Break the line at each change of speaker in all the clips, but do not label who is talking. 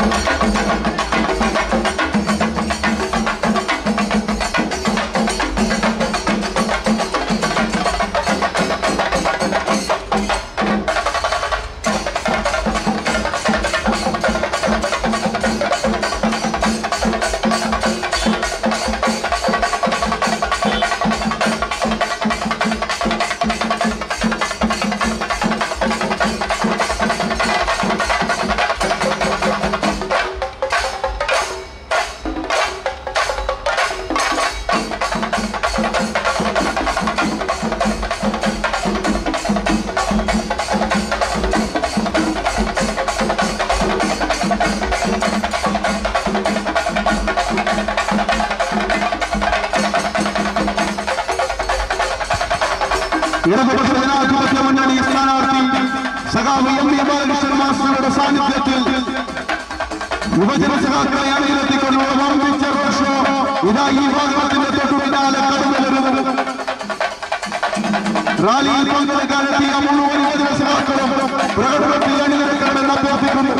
ഇടതുപക്ഷ ജനാധിപത്യ മുന്നണി സ്ഥാനാർത്ഥി സഖാവ് എം വി ബാലകൃഷ്ണൻ മാസ്റ്ററുടെ സാന്നിധ്യത്തിൽ യുവജന സഖാക്കളെ അണിയിലെത്തിക്കൊണ്ടുള്ള വർദ്ധിച്ച റോഡ് ഷോ ഇതാ ഈ വാഹനത്തിന്റെ തൊട്ടു പിന്നാലെ കടന്നു വരുന്നു റാലിയിൽ പങ്കെടുക്കാനെത്തിയ മുഴുവൻ യുവജന സഖാക്കളും പ്രകടനത്തിൽ അണിനിരക്കണമെന്ന് അഭ്യർത്ഥിക്കുന്നു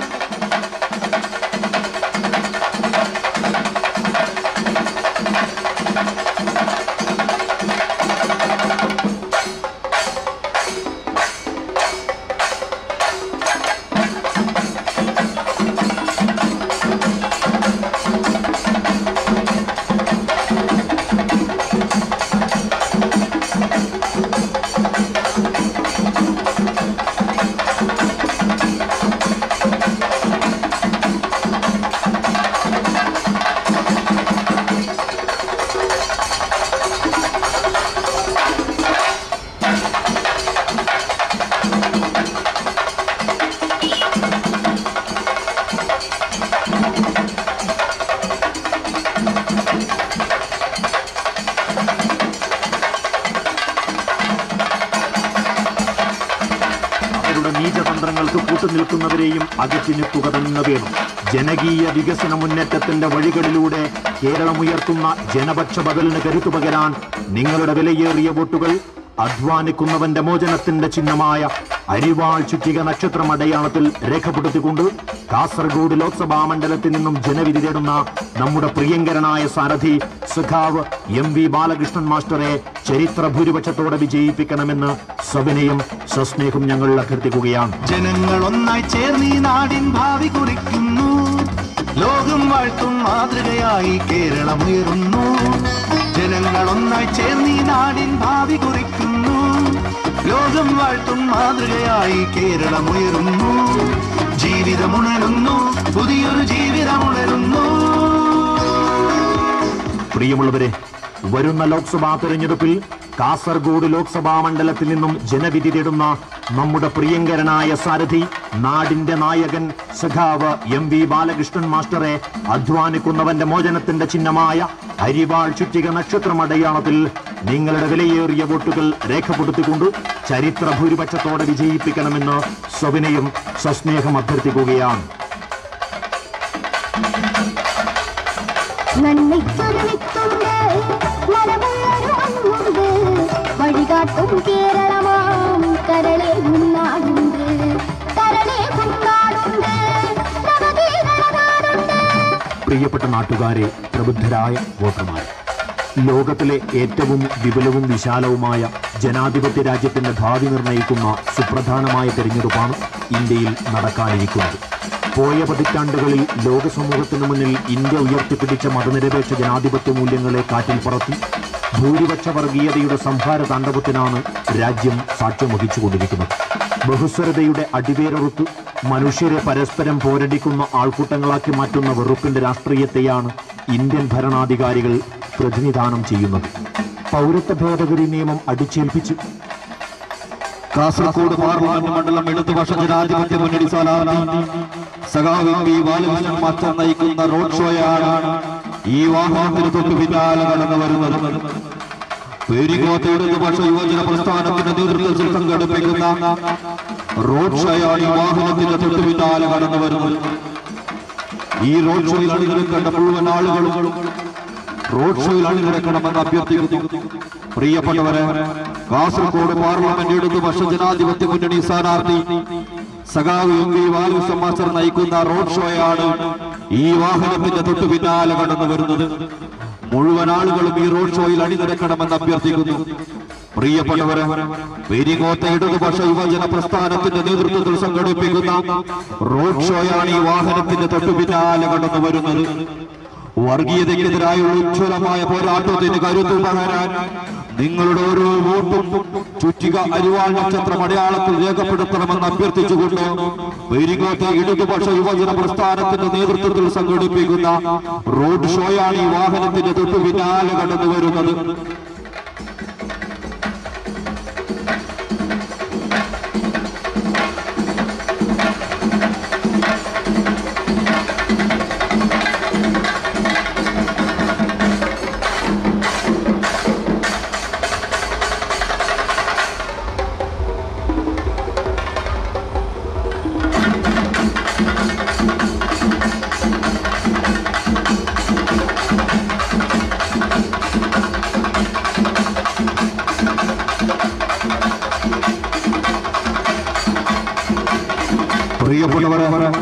അവരുടെ നീചതന്ത്രങ്ങൾക്ക് കൂട്ടുനിൽക്കുന്നവരെയും അകറ്റി നിൽക്കുക തന്നെ വേണം ജനകീയ വികസന മുന്നേറ്റത്തിന്റെ വഴികളിലൂടെ കേരളമുയർത്തുന്ന ജനപക്ഷ ബദലിന് കരുത്തു പകരാൻ നിങ്ങളുടെ വിലയേറിയ വോട്ടുകൾ അധ്വാനിക്കുന്നവന്റെ മോചനത്തിന്റെ ചിഹ്നമായ അരിവാൾ ചുറ്റിക നക്ഷത്രം അടയാളത്തിൽ രേഖപ്പെടുത്തിക്കൊണ്ട് കാസർഗോഡ് ലോക്സഭാ മണ്ഡലത്തിൽ നിന്നും ജനവിധി തേടുന്ന നമ്മുടെ പ്രിയങ്കരനായ സാരഥി സഖാവ് എം വി ബാലകൃഷ്ണൻ മാസ്റ്ററെ ചരിത്ര ഭൂരിപക്ഷത്തോടെ വിജയിപ്പിക്കണമെന്ന് സവിനയം സസ്നേഹം ഞങ്ങൾ അഭ്യർത്ഥിക്കുകയാണ്
ജനങ്ങൾ ഒന്നായി ചേർന്ന് ഈ നാടിൻ ഭാവി കുറിക്കുന്നു ലോകം വാഴ്ത്തും മാതൃകയായി കേരളം ഉയരുന്നു ജനങ്ങൾ ഒന്നായി ചേർന്ന് ഈ നാടിൻ ഭാവി കുറിക്കുന്നു ലോകം വാഴ്ത്തും മാതൃകയായി കേരളം ഉയരുന്നു ജീവിതമുണരുന്നു പുതിയൊരു ജീവിതമുണരുന്നു
പ്രിയമുള്ളവരെ വരുന്ന ലോക്സഭാ തെരഞ്ഞെടുപ്പിൽ കാസർഗോഡ് ലോക്സഭാ മണ്ഡലത്തിൽ നിന്നും ജനവിധി തേടുന്ന നമ്മുടെ പ്രിയങ്കരനായ സാരഥി നാടിന്റെ നായകൻ സഖാവ് എം വി ബാലകൃഷ്ണൻ മാസ്റ്ററെ അധ്വാനിക്കുന്നവന്റെ മോചനത്തിന്റെ ചിഹ്നമായ അരിവാൾ ചുറ്റിക നക്ഷത്രം അടയാളത്തിൽ നിങ്ങളുടെ വിലയേറിയ വോട്ടുകൾ രേഖപ്പെടുത്തിക്കൊണ്ട് ചരിത്ര ഭൂരിപക്ഷത്തോടെ വിജയിപ്പിക്കണമെന്ന് സവിനയം സസ്നേഹം അഭ്യർത്ഥിക്കുകയാണ്
നന്മയ്ക്കൊരു വിത്തുണ്ട് നലമുള്ളൊരു മണ്ണുണ്ട് വഴികാട്ടും കേരളമാം കരളെ നാടുണ്ട് കരളെ നാടുണ്ട് നവകേരളനാടുണ്ട്
പ്രിയപ്പെട്ട നാട്ടുകാരെ പ്രബുദ്ധരായ വോട്ടർമാർ ലോകത്തിലെ ഏറ്റവും വിപുലവും വിശാലവുമായ ജനാധിപത്യ രാജ്യത്തിന്റെ ഭാവി നിർണ്ണയിക്കുന്ന സുപ്രധാനമായ തെരഞ്ഞെടുപ്പാണ് ഇന്ത്യയിൽ നടക്കാനിരിക്കുന്നത് പോയ പതിറ്റാണ്ടുകളിൽ ലോക സമൂഹത്തിനു മുന്നിൽ ഇന്ത്യ ഉയർത്തിപ്പിടിച്ച മതനിരപേക്ഷ ജനാധിപത്യ മൂല്യങ്ങളെ കാറ്റിൽ പറത്തി ഭൂരിപക്ഷ വർഗീയതയുടെ സംഹാര താണ്ഡവത്തിനാണ് രാജ്യം സാക്ഷ്യം വഹിച്ചുകൊണ്ടിരിക്കുന്നത് ബഹുസ്വരതയുടെ അടിവേരറുത്ത് മനുഷ്യരെ പരസ്പരം പോരടിക്കുന്ന ആൾക്കൂട്ടങ്ങളാക്കി മാറ്റുന്ന വെറുപ്പിന്റെ രാഷ്ട്രീയത്തെയാണ് ഇന്ത്യൻ ഭരണാധികാരികൾ പ്രതിനിധാനം ചെയ്യുന്നത് പൗരത്വ ഭേദഗതി നിയമം അടിച്ചേൽപ്പിച്ച്
കാസർഗോഡ് പാർലമെന്റ് മണ്ഡലം ഇടതുപക്ഷ ജനാധിപത്യ മുന്നണി സ്ഥാനാർത്ഥി സഖാവ് എം വി ബാലകൃഷ്ണൻ മാസ്റ്റർ നയിക്കുന്ന റോഡ് ഷോയാണ് ഈ വാഹനത്തിന് തൊട്ടു പിന്നാലെ കടന്നു വരുന്നത് പേരിക്കോത്ത് ഇടതുപക്ഷ യുവജന പ്രസ്ഥാനത്തിന്റെ നേതൃത്വത്തിൽ സംഘടിപ്പിക്കുന്ന റോഡ് ഷോയാണ് ഈ വാഹനത്തിന്റെ തൊട്ടു പിന്നാലെ കടന്നു വരുന്നത് ഈ റോഡ് ഷോയിൽ അണിനിരക്കേണ്ട മുഴുവൻ ആളുകളും റോഡ് ഷോയിൽ അണിനിരക്കണമെന്ന് അഭ്യർത്ഥിക്കുന്നു പ്രിയപ്പെട്ടവരെ കാസർഗോഡ് പാർലമെന്റ് ഇടതുപക്ഷ ജനാധിപത്യ മുന്നണി സ്ഥാനാർത്ഥി സഖാവ് എം വി ബാലകൃഷ്ണൻ മാസ്റ്റർ നയിക്കുന്ന റോഡ് ഷോയാണ് ഈ വാഹനത്തിന്റെ തൊട്ടു പിന്നാലെ കടന്നു വരുന്നത് മുഴുവൻ ആളുകളും ഈ റോഡ് ഷോയിൽ അണിനിരക്കണമെന്ന് അഭ്യർത്ഥിക്കുന്നു പ്രിയപ്പെട്ടവരെ പെരിങ്ങോത്ത ഇടതുപക്ഷ യുവജന പ്രസ്ഥാനത്തിന്റെ നേതൃത്വത്തിൽ സംഘടിപ്പിക്കുന്ന റോഡ് ഷോയാണ് ഈ വാഹനത്തിന്റെ തൊട്ടു പിന്നാലെ കടന്നു വരുന്നത് വർഗീയതയ്ക്കെതിരായുള്ള ഉജ്ജ്വലമായ പോരാട്ടത്തിന് കരുത്തു പകരാൻ നിങ്ങളുടെ ഓരോ വോട്ടും ചുറ്റിക അരിവാൾ നക്ഷത്രം അടയാളത്തിൽ രേഖപ്പെടുത്തണമെന്ന് അഭ്യർത്ഥിച്ചുകൊണ്ട് പെരിങ്ങോത്തെ ഇടതുപക്ഷ യുവജന പ്രസ്ഥാനത്തിന്റെ നേതൃത്വത്തിൽ സംഘടിപ്പിക്കുന്ന റോഡ് ഷോയാണ് ഈ വാഹനത്തിന്റെ തൊട്ടു പിന്നാലെ കടന്നു വരുന്നത് പ്രിയപ്പെട്ടവരെ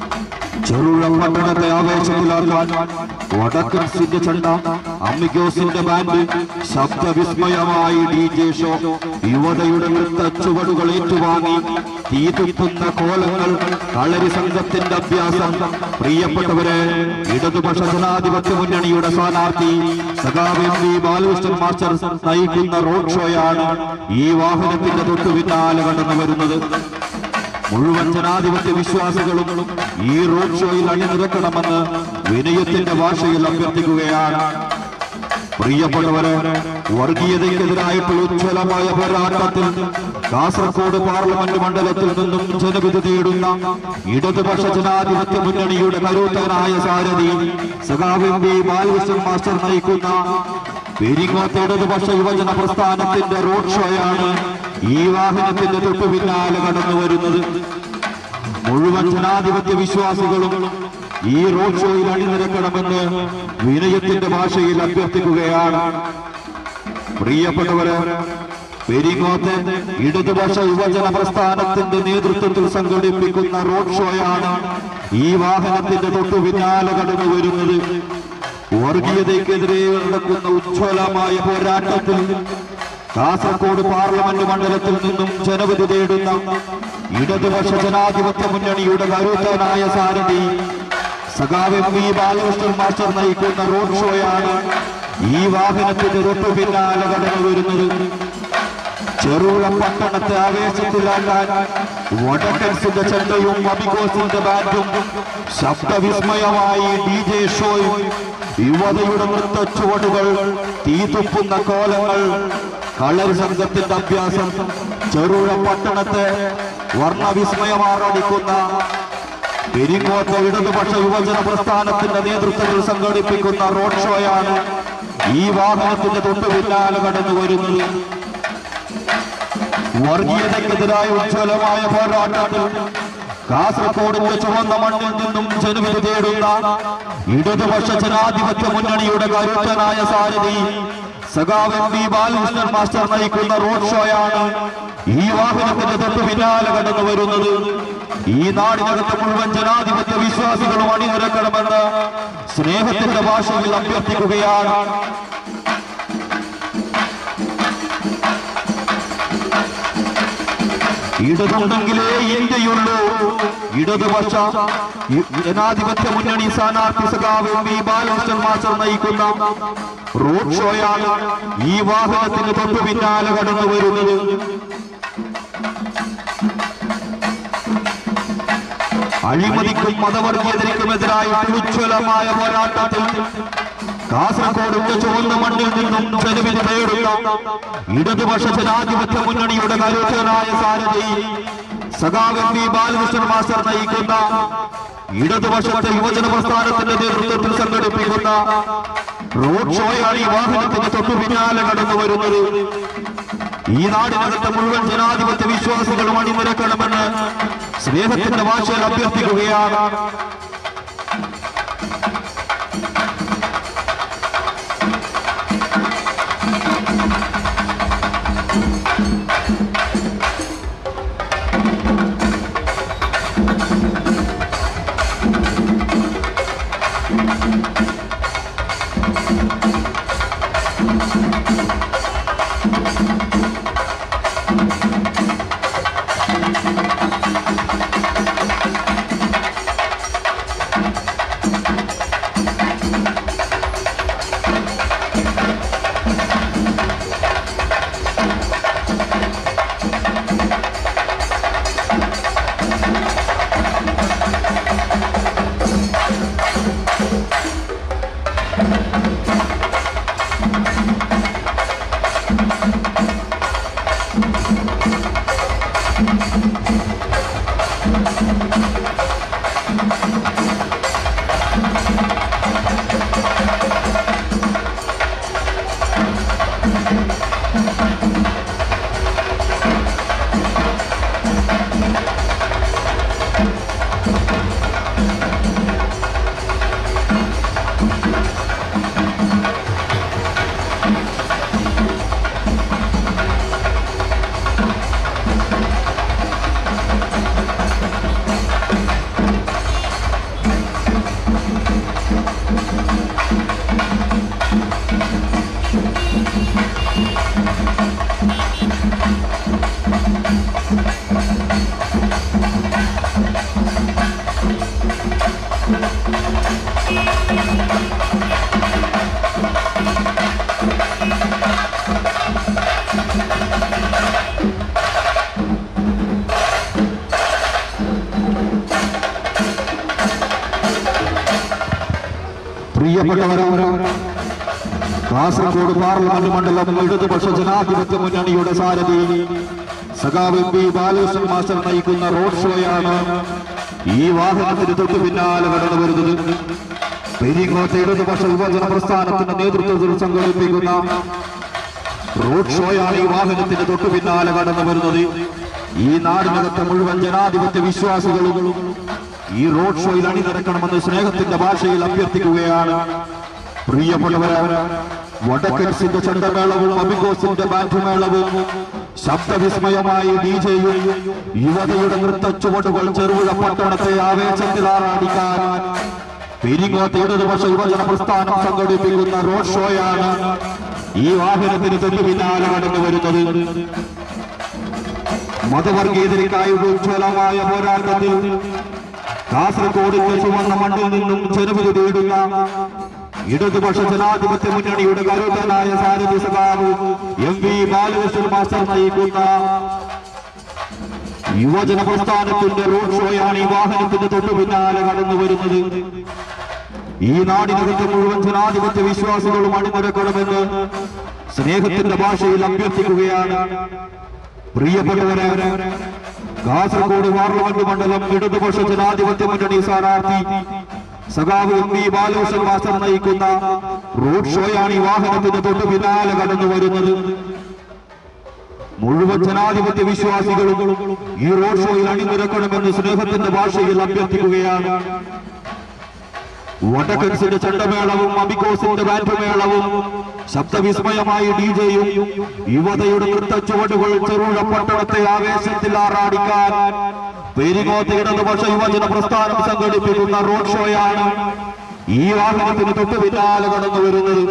ചെറുഴ പട്ടണത്തെ ആവേശത്തിലാക്കാൻ വടക്കൻ സിന്റെ ചണ്ട അമ്മിഗോസിന്റെ ബാൻഡ് ശബ്ദവിസ്മയമായി ഡി ജെ ഷോ യുവതയുടെ നൃത്ത ചുവടുകൾ ഏറ്റുവാങ്ങി തീതുപ്പുന്ന കോലങ്ങൾ കളരി സംഘത്തിന്റെ അഭ്യാസം പ്രിയപ്പെട്ടവരെ ഇടതുപക്ഷ ജനാധിപത്യ മുന്നണിയുടെ സ്ഥാനാർത്ഥി സഖാവ് എം വി ബാലകൃഷ്ണൻ മാസ്റ്റർ നയിക്കുന്ന റോഡ് ഷോയാണ് ഈ വാഹനത്തിന്റെ തൊട്ടു പിന്നാലെ കടന്നു വരുന്നത് മുഴുവൻ ജനാധിപത്യ വിശ്വാസികളും ഈ റോഡ് ഷോയിൽ അണിനിരക്കണമെന്ന് വിനയത്തിന്റെ ഭാഷയിൽ അഭ്യർത്ഥിക്കുകയാണ് പ്രിയപ്പെട്ടവരെ വർഗീയതയ്ക്കെതിരായിട്ടുള്ള ഉജ്ജ്വലമായ പോരാട്ടത്തിൽ കാസർഗോഡ് പാർലമെന്റ് മണ്ഡലത്തിൽ നിന്നും ജനവിധി തേടുന്ന ഇടതുപക്ഷ ജനാധിപത്യ മുന്നണിയുടെ കരുത്തനായ സാരഥി സഖാവ് എം വി ബാലകൃഷ്ണൻ മാസ്റ്റർ നയിക്കുന്ന പെരിങ്ങോത്ത് ഇടതുപക്ഷ യുവജന പ്രസ്ഥാനത്തിന്റെ റോഡ് ഷോയാണ് ഈ വാഹനത്തിന്റെ തൊട്ടു പിന്നാലെ കടന്നു വരുന്നത് മുഴുവൻ ജനാധിപത്യ വിശ്വാസികളും ഈ റോഡ് ഷോയിൽ അണിനിരക്കണമെന്ന് വിനയത്തിന്റെ ഭാഷയിൽ അഭ്യർത്ഥിക്കുകയാണ് പ്രിയപ്പെട്ടവരെ പെരിങ്ങോത്ത് ഇടതുപക്ഷ യുവജന പ്രസ്ഥാനത്തിന്റെ നേതൃത്വത്തിൽ സംഘടിപ്പിക്കുന്ന റോഡ് ഷോയാണ് ഈ വാഹനത്തിന്റെ തൊട്ടു പിന്നാലെ കടന്നു വരുന്നത് വർഗീയതയ്ക്കെതിരെ നടക്കുന്ന ഉജ്ജ്വലമായ പോരാട്ടത്തിൽ കാസർഗോഡ് പാർലമെന്റ് മണ്ഡലത്തിൽ നിന്നും ജനവിധി തേടുന്ന ഇടതുപക്ഷ ജനാധിപത്യ മുന്നണിയുടെ കരുത്തനായ സാരഥി സഖാവ് എം വി ബാലകൃഷ്ണൻ മാസ്റ്റർ നയിക്കുന്ന റോഡ് ഷോയാണ് ഈ വാഹനത്തിന്റെ തൊട്ടു പിന്നാലെ കടന്നു വരുന്നത് ചെറുള പട്ടണത്തെ ആവേശത്തിലാക്കാൻ വടക്കൻസിന്റെ ചെണ്ടയും അബികോസിന്റെ ബാൻഡും ശബ്ദവിസ്മയമായി ഡി ജെ ഷോയും യുവതയുടെ നൃത്ത ചുവടുകൾ തീതുപ്പുന്ന കോലങ്ങൾ കളരി സംഘത്തിന്റെ അഭ്യാസം ചെറുഴ പട്ടണത്തെ വർണ്ണവിസ്മയമാറടിക്കുന്ന പെരിങ്ങോത്ത ഇടതുപക്ഷ യുവജന പ്രസ്ഥാനത്തിന്റെ നേതൃത്വത്തിൽ സംഘടിപ്പിക്കുന്ന റോഡ് ഷോയാണ് ഈ വാഹനത്തിന്റെ തൊട്ടു പിന്നാലെ കടന്നു വരുന്നത് വർഗീയതയ്ക്കെതിരായ ഉജ്ജ്വലമായ പോരാട്ടത്തിൽ കാസർഗോഡിന്റെ ചുവന്ന മണ്ണിൽ നിന്നും ജനവിധി തേടുന്ന ഇടതുപക്ഷ ജനാധിപത്യ മുന്നണിയുടെ കരുത്തനായ സാരഥി സഖാവ് എം വി ബാലകൃഷ്ണൻ മാസ്റ്റർ നയിക്കുന്ന റോഡ് ഷോയാണ് ഈ വാഹനത്തിന്റെ തൊട്ടു പിന്നാലെ കടന്നു വരുന്നത് ഈ നാടിനകത്ത് മുഴുവൻ ജനാധിപത്യ വിശ്വാസികളും അണിനിരക്കണമെന്ന് സ്നേഹത്തിന്റെ ഭാഷയിൽ അഭ്യർത്ഥിക്കുകയാണ് ഇടതുണ്ടെങ്കിലേ ഇന്ത്യയുള്ളൂ ഇടതുപക്ഷ ഇ- ജനാധിപത്യ മുന്നണി സ്ഥാനാർത്ഥി സഖാവ് എം വി ബാലകൃഷ്ണൻ മാസ്റ്റർ നയിക്കുന്ന റോഡ് ഷോയാണ് ഈ വാഹനത്തിന് തൊട്ടു പിന്നാലെ കടന്നു വരുന്നത് അഴിമതിക്കും മതവർഗീയതയ്ക്കുമെതിരായ ഉജ്ജ്വലമായ പോരാട്ടത്തിൽ കാസർഗോഡിന്റെ ചുവന്ന മണ്ണിൽ നിന്നും ജനവിധി നേടുന്ന ഇടതുപക്ഷ ജനാധിപത്യ മുന്നണിയുടെ കരുത്തനായ സാരഥി സഖാവ് എം വി ബാലകൃഷ്ണൻ മാസ്റ്റർ നയിക്കുന്ന ഇടതുപക്ഷത്തെ യുവജന പ്രസ്ഥാനത്തിന്റെ നേതൃത്വത്തിൽ സംഘടിപ്പിക്കുന്ന റോഡ് ഷോയാണ് ഈ വാഹനത്തിന് തൊട്ടു പിന്നാലെ കടന്നു വരുന്നത് ഈ നാടിനകത്തെ മുഴുവൻ ജനാധിപത്യ വിശ്വാസികളും അണിനിരക്കണമെന്ന് സ്നേഹത്തിന്റെ ഭാഷയിൽ അഭ്യർത്ഥിക്കുകയാണ് പ്രിയപ്പെട്ടവരവരവര കാസർഗോഡ് പാർലമെന്റ് മണ്ഡലം ഇടതുപക്ഷ ജനാധിപത്യ മുന്നണിയുടെ സാരഥി സഖാവ് എം പി ബാലകൃഷ്ണൻ മാസ്റ്റർ നയിക്കുന്ന റോഡ് ഷോയാണ് ഈ വാഹനത്തിന് തൊട്ടു പിന്നാലെ കടന്നു വരുന്നത് പെരിങ്ങോട്ട് ഇടതുപക്ഷ വിഭജന പ്രസ്ഥാനത്തിന്റെ നേതൃത്വത്തിൽ സംഘടിപ്പിക്കുന്ന റോഡ് ഷോയാണ് ഈ വാഹനത്തിന് തൊട്ടു പിന്നാലെ കടന്നു വരുന്നത് ഈ നാടിനകത്തെ മുഴുവൻ ജനാധിപത്യ വിശ്വാസികളും ഈ റോഡ് ഷോയിൽ അണിനിരക്കണമെന്ന് സ്നേഹത്തിന്റെ ഭാഷയിൽ അഭ്യർത്ഥിക്കുകയാണ് പ്രിയപ്പെട്ടവരെ വടക്കൻസിന്റെ ചെണ്ടമേളവും അബിഗോസിന്റെ ബാൻഡുമേളവും ശബ്ദവിസ്മയമായി ഡി ജെയും യുവതയുടെ നൃത്തച്ചുവടുകൾ ചെറുപുഴ പട്ടണത്തെ ആവേശത്തിലാറാടിക്കാൻ പെരിങ്ങോട്ട് ഇടതുപക്ഷ യുവജന പ്രസ്ഥാനം സംഘടിപ്പിക്കുന്ന റോഡ് ഷോയാണ് ഈ വാഹനത്തിന് തൊട്ടു പിന്നാലെ കടന്നു വരുന്നത് മതവർഗീയതയ്ക്കായുള്ള ഉജ്ജ്വലമായ പോരാട്ടത്തിൽ കാസർഗോഡിന്റെ ചുവന്ന മണ്ണിൽ നിന്നും ചെറുപുരി നേടുന്ന ഇടതുപക്ഷ ജനാധിപത്യ മുന്നണിയുടെ കരുതനായ സാരഥി സഖാവ് എം വി ബാലകൃഷ്ണൻ മാസ്റ്റർ നയിക്കുന്ന യുവജന പ്രസ്ഥാനത്തിന്റെ റോഡ് ഷോയാണ് ഈ വാഹനത്തിന്റെ തൊട്ടു പിന്നാലെ കടന്നു വരുന്നത് ഈ നാടിനകത്ത് മുഴുവൻ ജനാധിപത്യ വിശ്വാസികളും അണിനിരക്കണമെന്ന് സ്നേഹത്തിന്റെ ഭാഷയിൽ അഭ്യർത്ഥിക്കുകയാണ് പ്രിയപ്പെട്ടവരെ കാസർഗോഡ് പാർലമെന്റ് മണ്ഡലം ഇടതുപക്ഷ ജനാധിപത്യ മുന്നണി സ്ഥാനാർത്ഥി സഖാവ് എം വി ബാലകൃഷ്ണൻ മാസ്റ്റർ നയിക്കുന്ന റോഡ് ഷോയാണ് ഈ വാഹനത്തിന് തൊട്ടു പിന്നാലെ കടന്നു വരുന്നത് മുഴുവൻ ജനാധിപത്യ വിശ്വാസികളും ഈ റോഡ് ഷോയിൽ അണിനിരക്കണമെന്ന് സ്നേഹത്തിന്റെ ഭാഷയിൽ അഭ്യർത്ഥിക്കുകയാണ് വടക്കൻസിന്റെ ചെണ്ടമേളവും അബിക്കോസിന്റെ ബാൻഡുമേളവും ശബ്ദവിസ്മയമായി ഡി ജെയും യുവതയുടെ നൃത്തച്ചുവടുകൾ ചെറുഴ പട്ടണത്തെ ആവേശത്തിൽ ആറാടിക്കാൻ പെരിങ്ങോത്ത് ഇടതുപക്ഷ യുവജന പ്രസ്ഥാനം സംഘടിപ്പിക്കുന്ന റോഡ് ഷോയാണ് ഈ വാഹനത്തിന് തൊട്ടു പിന്നാലെ കടന്നു വരുന്നത്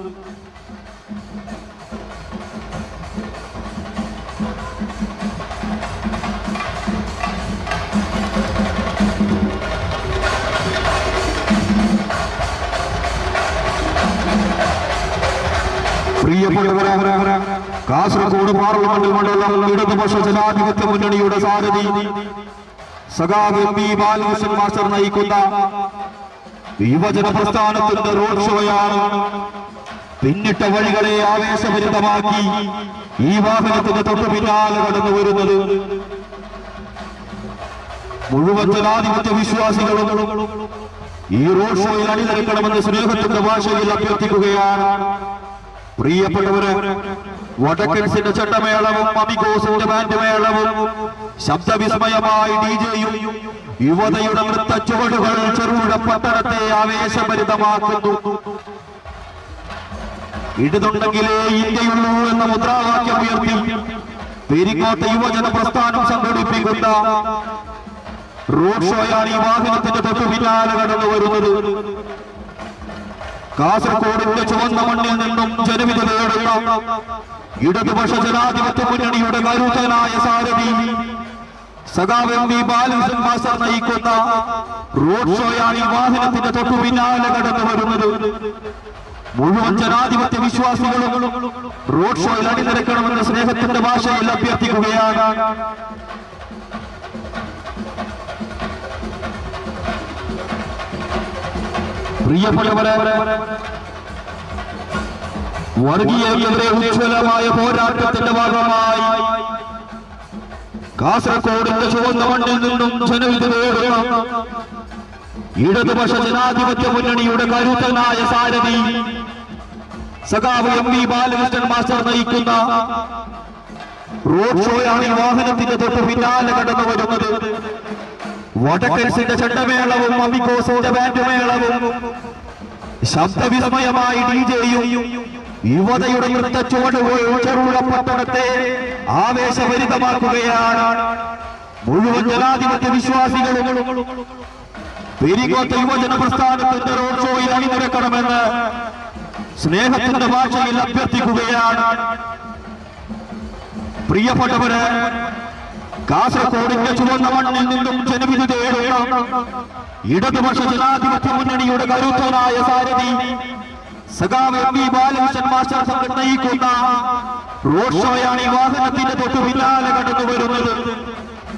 പ്രിയപ്പെട്ടവരെ കാസർഗോഡ് പാർലമെന്റ് മണ്ഡലം ഇടതുപക്ഷ ജനാധിപത്യ മുന്നണിയുടെ സാരഥി സഖാവ് എം പി ബാലകൃഷ്ണൻ മാസ്റ്റർ നയിക്കുന്ന യുവജന പ്രസ്ഥാനത്തിന്റെ റോഡ് ഷോയാണ് പിന്നിട്ട വഴികളെ ആവേശഭരിതമാക്കി ഈ വാഹനത്തിന് തൊട്ടു പിന്നാലെ കടന്നു വരുന്നത് മുഴുവൻ ജനാധിപത്യ വിശ്വാസികളും ഈ റോഡ് ഷോയിൽ അണിനിരക്കണമെന്ന് സ്നേഹത്തിന്റെ ഭാഷയിൽ അഭ്യർത്ഥിക്കുകയാണ് പ്രിയപ്പെട്ടവരെ വടക്കൻസിന്റെ ചെണ്ടമേളവും അമിഗോസിന്റെ ബാൻഡ് മേളവും ശബ്ദവിസ്മയമായി ഡി ജെയും യുവതയുടെ നൃത്തച്ചുവടുകൾ ചെറുപുഴ പട്ടണത്തെ ആവേശഭരിതമാക്കുന്നു ഇടുന്നുണ്ടെങ്കിലേ ഇന്ത്യയുള്ളൂ എന്ന മുദ്രാവാക്യം ഉയർത്തി പെരിങ്ങോട്ട് യുവജന പ്രസ്ഥാനം സംഘടിപ്പിക്കുന്ന റോഡ് ഷോയാണ് ഈ വാഹനത്തിന്റെ തൊട്ടു പിന്നാലെ കടന്നു വരുന്നത് കാസർഗോഡിന്റെ ചുവന്ന മണ്ണിൽ നിന്നും ജനവിധി നേടുന്ന ഇടതുപക്ഷ ജനാധിപത്യ മുന്നണിയുടെ കരുത്തനായ സാരഥി സഖാവ് എം വി ബാലകൃഷ്ണൻ മാസ്റ്റർ നയിക്കുന്ന റോഡ് ഷോയാണ് ഈ വാഹനത്തിന്റെ തൊട്ടു പിന്നാലെ കടന്നു വരുന്നത് മുഴുവൻ ജനാധിപത്യ വിശ്വാസികളും റോഡ് ഷോയിൽ അണിനിരക്കണമെന്ന് സ്നേഹത്തിന്റെ ഭാഷയിൽ അഭ്യർത്ഥിക്കുകയാണ് പ്രിയപ്പെട്ടവരെ വർഗീയതയുടെ ഉജ്ജ്വലമായ പോരാട്ടത്തിന്റെ ഭാഗമായി കാസർഗോഡിന്റെ ചുവന്ന മണ്ണിൽ നിന്നും ജനവിധി നേടണം ഇടതുപക്ഷ ജനാധിപത്യ മുന്നണിയുടെ കരുത്തനായ സാരഥി സഖാവ് എം വി ബാലകൃഷ്ണൻ മാസ്റ്റർ നയിക്കുന്ന റോഡ് ഷോയാണ് ഈ വാഹനത്തിന്റെ തൊട്ട് പിന്നാലെ കടന്നു വരുന്നത് വടക്കൻസിന്റെ ചെണ്ടമേളവും അമിക്കോസിന്റെ ബാൻഡുമേളവും ശബ്ദവിസ്മയമായി ഡി ജെയും യുവതയുടെ നൃത്ത ചുവടുകൾ ചെറുപുഴ പട്ടണത്തെ ആവേശഭരിതമാക്കുകയാണ് മുഴുവൻ ജനാധിപത്യ വിശ്വാസികളും പെരിങ്ങോത്ത യുവജന പ്രസ്ഥാനത്തിന്റെ റോഡ് ഷോയിൽ അണിനിരക്കണമെന്ന് സ്നേഹത്തിന്റെ ഭാഷയിൽ അഭ്യർത്ഥിക്കുകയാണ് പ്രിയപ്പെട്ടവര് കാസർഗോഡിന്റെ ചുവന്ന മണ്ണിൽ നിന്നും ജനവിധി തേടുന്ന ഇടതുപക്ഷ ജനാധിപത്യ മുന്നണിയുടെ കരുത്തനായ സാരഥി സഖാവ് എം വി ബാലകൃഷ്ണൻ മാസ്റ്റർ സംഘം നയിക്കുന്ന റോഡ് ഷോയാണ് ഈ വാഹനത്തിന്റെ തൊട്ടു പിന്നാലെ കടന്നു വരുന്നത്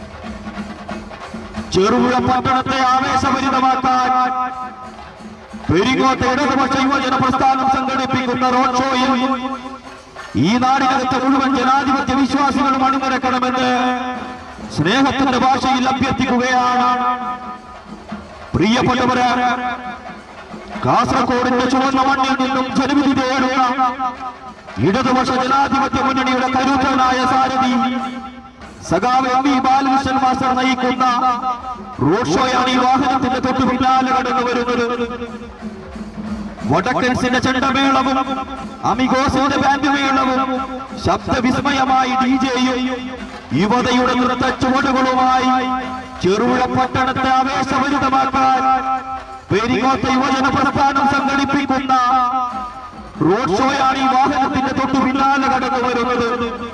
ചെറുപുഴ പട്ടണത്തെ ആവേശഭരിതമാക്കാൻ പെരിങ്ങോട്ട് ഇടതുപക്ഷ യുവജന പ്രസ്ഥാനം സംഘടിപ്പിക്കുന്ന റോഡ് ഷോയിൽ ഈ നാടിനകത്തെ മുഴുവൻ ജനാധിപത്യ വിശ്വാസികളും അണിനിരക്കണമെന്ന് സ്നേഹത്തിന്റെ ഭാഷയിൽ അഭ്യർത്ഥിക്കുകയാണ് പ്രിയപ്പെട്ടവര് കാസർഗോഡിന്റെ ചുവന്ന മണ്ണിൽ നിന്നും ജനവിധി തേടുക ഇടതുപക്ഷ ജനാധിപത്യ മുന്നണിയുടെ കരുത്തനായ സാരഥി സഖാവ് എം വി ബാലകൃഷ്ണൻ മാസ്റ്റർ നയിക്കുന്ന റോഡ് ഷോയാണ് ഈ വാഹനത്തിന്റെ തൊട്ടു പിന്നാലെ കടന്നു വരുന്നത് വടക്കൻസിന്റെ ചെണ്ടമേളവും അമിഗോസിന്റെ ബാൻഡ് മേളവും ശബ്ദവിസ്മയമായി ഡി ജെയും യുവതയുടെ നൃത്ത ചുവടുകളുമായി ചെറുപുഴ പട്ടണത്തെ ആവേശഭരിതമാക്കാൻ പെരിങ്ങോത്ത യുവജന പ്രസ്ഥാനം സംഘടിപ്പിക്കുന്ന റോഡ് ഷോയാണ് ഈ വാഹനത്തിന്റെ തൊട്ടു പിന്നാലെ കടന്നു വരുന്നത്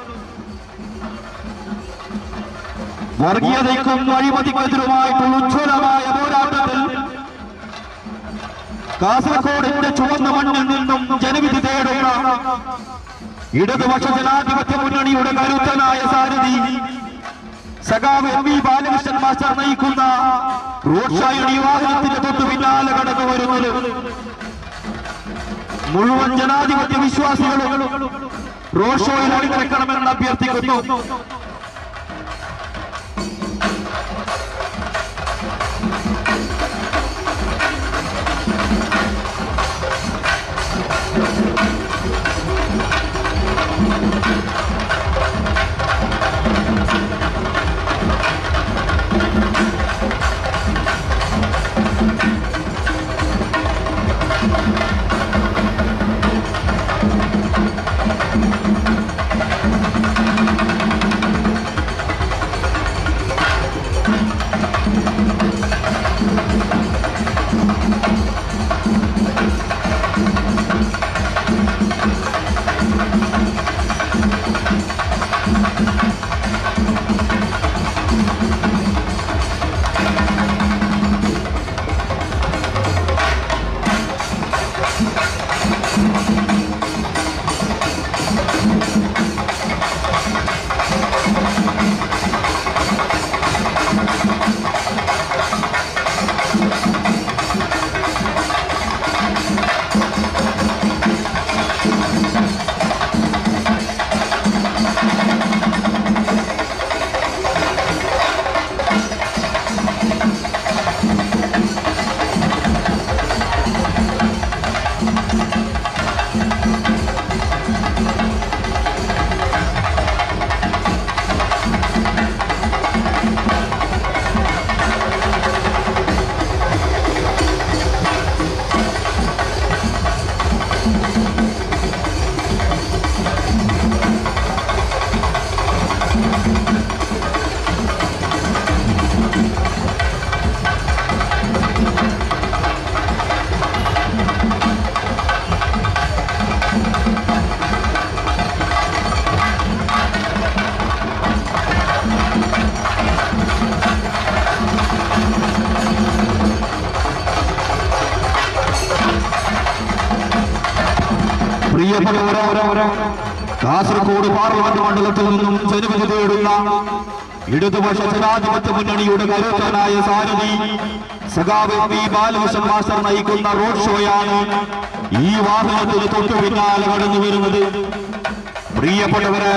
വർഗീയതയ്ക്കും അഴിമതിക്കെതിരുമായിട്ടുള്ള ഉജ്ജ്വലമായ പോരാട്ടത്തിൽ കാസർഗോഡിന്റെ ചുവന്ന മണ്ണിൽ നിന്നും ജനവിധി തേടുന്ന ഇടതുപക്ഷ ജനാധിപത്യ മുന്നണിയുടെ കരുത്തനായ സാരഥി സഖാവ് എം വി ബാലകൃഷ്ണൻ മാസ്റ്റർ നയിക്കുന്ന റോഡ് ഷോയുടെ ഈ വാഹനത്തിന്റെ തൊട്ടു പിന്നാലെ കടന്നു വരുന്നത് മുഴുവൻ ജനാധിപത്യ വിശ്വാസികളും റോഡ് ഷോയിൽ അണിനിരക്കണമെന്ന് അഭ്യർത്ഥിക്കുന്നു പ്രിയപ്പെട്ടവരെ കാസർഗോഡ് പാർലമെന്റ് മണ്ഡലത്തിൽ നിന്നും ജനവിധി തേടുന്ന ഇടതുപക്ഷ ജനാധിപത്യ മുന്നണിയുടെ കരുത്തനായ സാരഥി സഖാവ് എം വി ബാലകൃഷ്ണൻ മാസ്റ്റർ നയിക്കുന്ന റോഡ് ഷോയാണ് ഈ വാഹനത്തിന് തൊട്ടു പിന്നാലെ കടന്നു വരുന്നത് പ്രിയപ്പെട്ടവരെ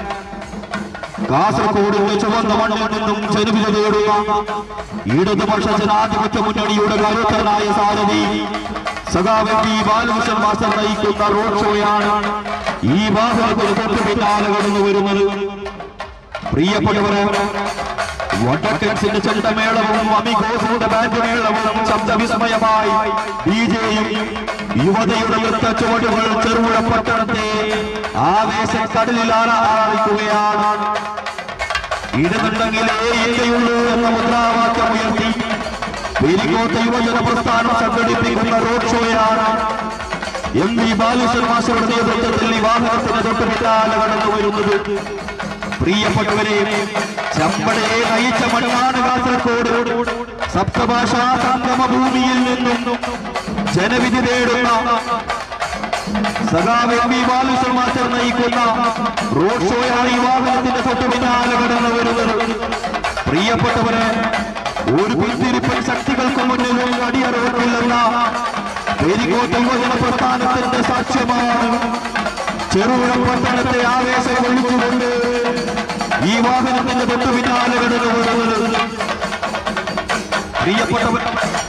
കാസർഗോഡിന്റെ ചുവന്ന മണ്ണിൽ നിന്നും ജനവിധി തേടുക ഇടതുപക്ഷ ജനാധിപത്യ മുന്നണിയുടെ കരുത്തനായ സാരഥി സഖാവ് പി ബാലകൃഷ്ണൻ മാസ്റ്റർ നയിക്കുന്ന റോഡ് ഷോയാണ് ഈ വാഹനത്തിന് തൊട്ടു പിന്നാലെ കടന്നു വരുന്നത് പ്രിയപ്പെട്ടവരെ വടക്കൻസിന്റെ ചെണ്ടമേളവും അമിഘോസിന്റെ ബാൻഡ് മേളവും ശബ്ദവിസ്മയമായി ബി ജെയും യുവതയുടെ നൃത്ത ചുവടുകൾ ചെറുപുഴ പട്ടണത്തെ ആവേശം കടലിൽ ആറാറിക്കുകയാണ് ഇടതുണ്ടെങ്കിലേ ഇന്ത്യയുള്ളൂ എന്ന മുദ്രാവാക്യം ഉയർത്തി പെരിക്കോട്ട് യുവജന പ്രസ്ഥാനം സംഘടിപ്പിക്കുന്ന റോഡ് ഷോയാണ് എം വി ബാലകൃഷ്ണൻ മാസ്റ്ററുടെ നേതൃത്വത്തിൽ ഈ വാഹനത്തിന് തൊട്ട് പിന്നാലെ കടന്നു വരുന്നത് പ്രിയപ്പെട്ടവരെ ചമ്പടയെ നയിച്ച മണ്ണാണ് കാസർഗോഡ് സപ്തഭാഷാ സംഗമ ഭൂമിയിൽ നിന്നും ജനവിധി തേടുന്ന സഖാവ് എം വി ബാലകൃഷ്ണൻ മാസ്റ്റർ നയിക്കുന്ന റോഡ് ഷോയാണ് ഈ വാഹനത്തിന്റെ തൊട്ട് പിന്നാലെ കടന്നു വരുന്നത് പ്രിയപ്പെട്ടവരെ ഒരു പിന്തിരിപ്പൻ ശക്തികൾക്ക് മുന്നിൽ അടിയറവില്ലെന്ന പെരിങ്ങോട്ട് യുവജന പ്രസ്ഥാനത്തിന്റെ സാക്ഷ്യമാണ് ചെറുപുഴ പട്ടണത്തെ ആവേശം കൊള്ളിച്ചുകൊണ്ട് ഈ വാഹനത്തിന്റെ തൊട്ടു പിന്നാലെ കടന്നു വരുന്നത് പ്രിയപ്പെട്ടവർ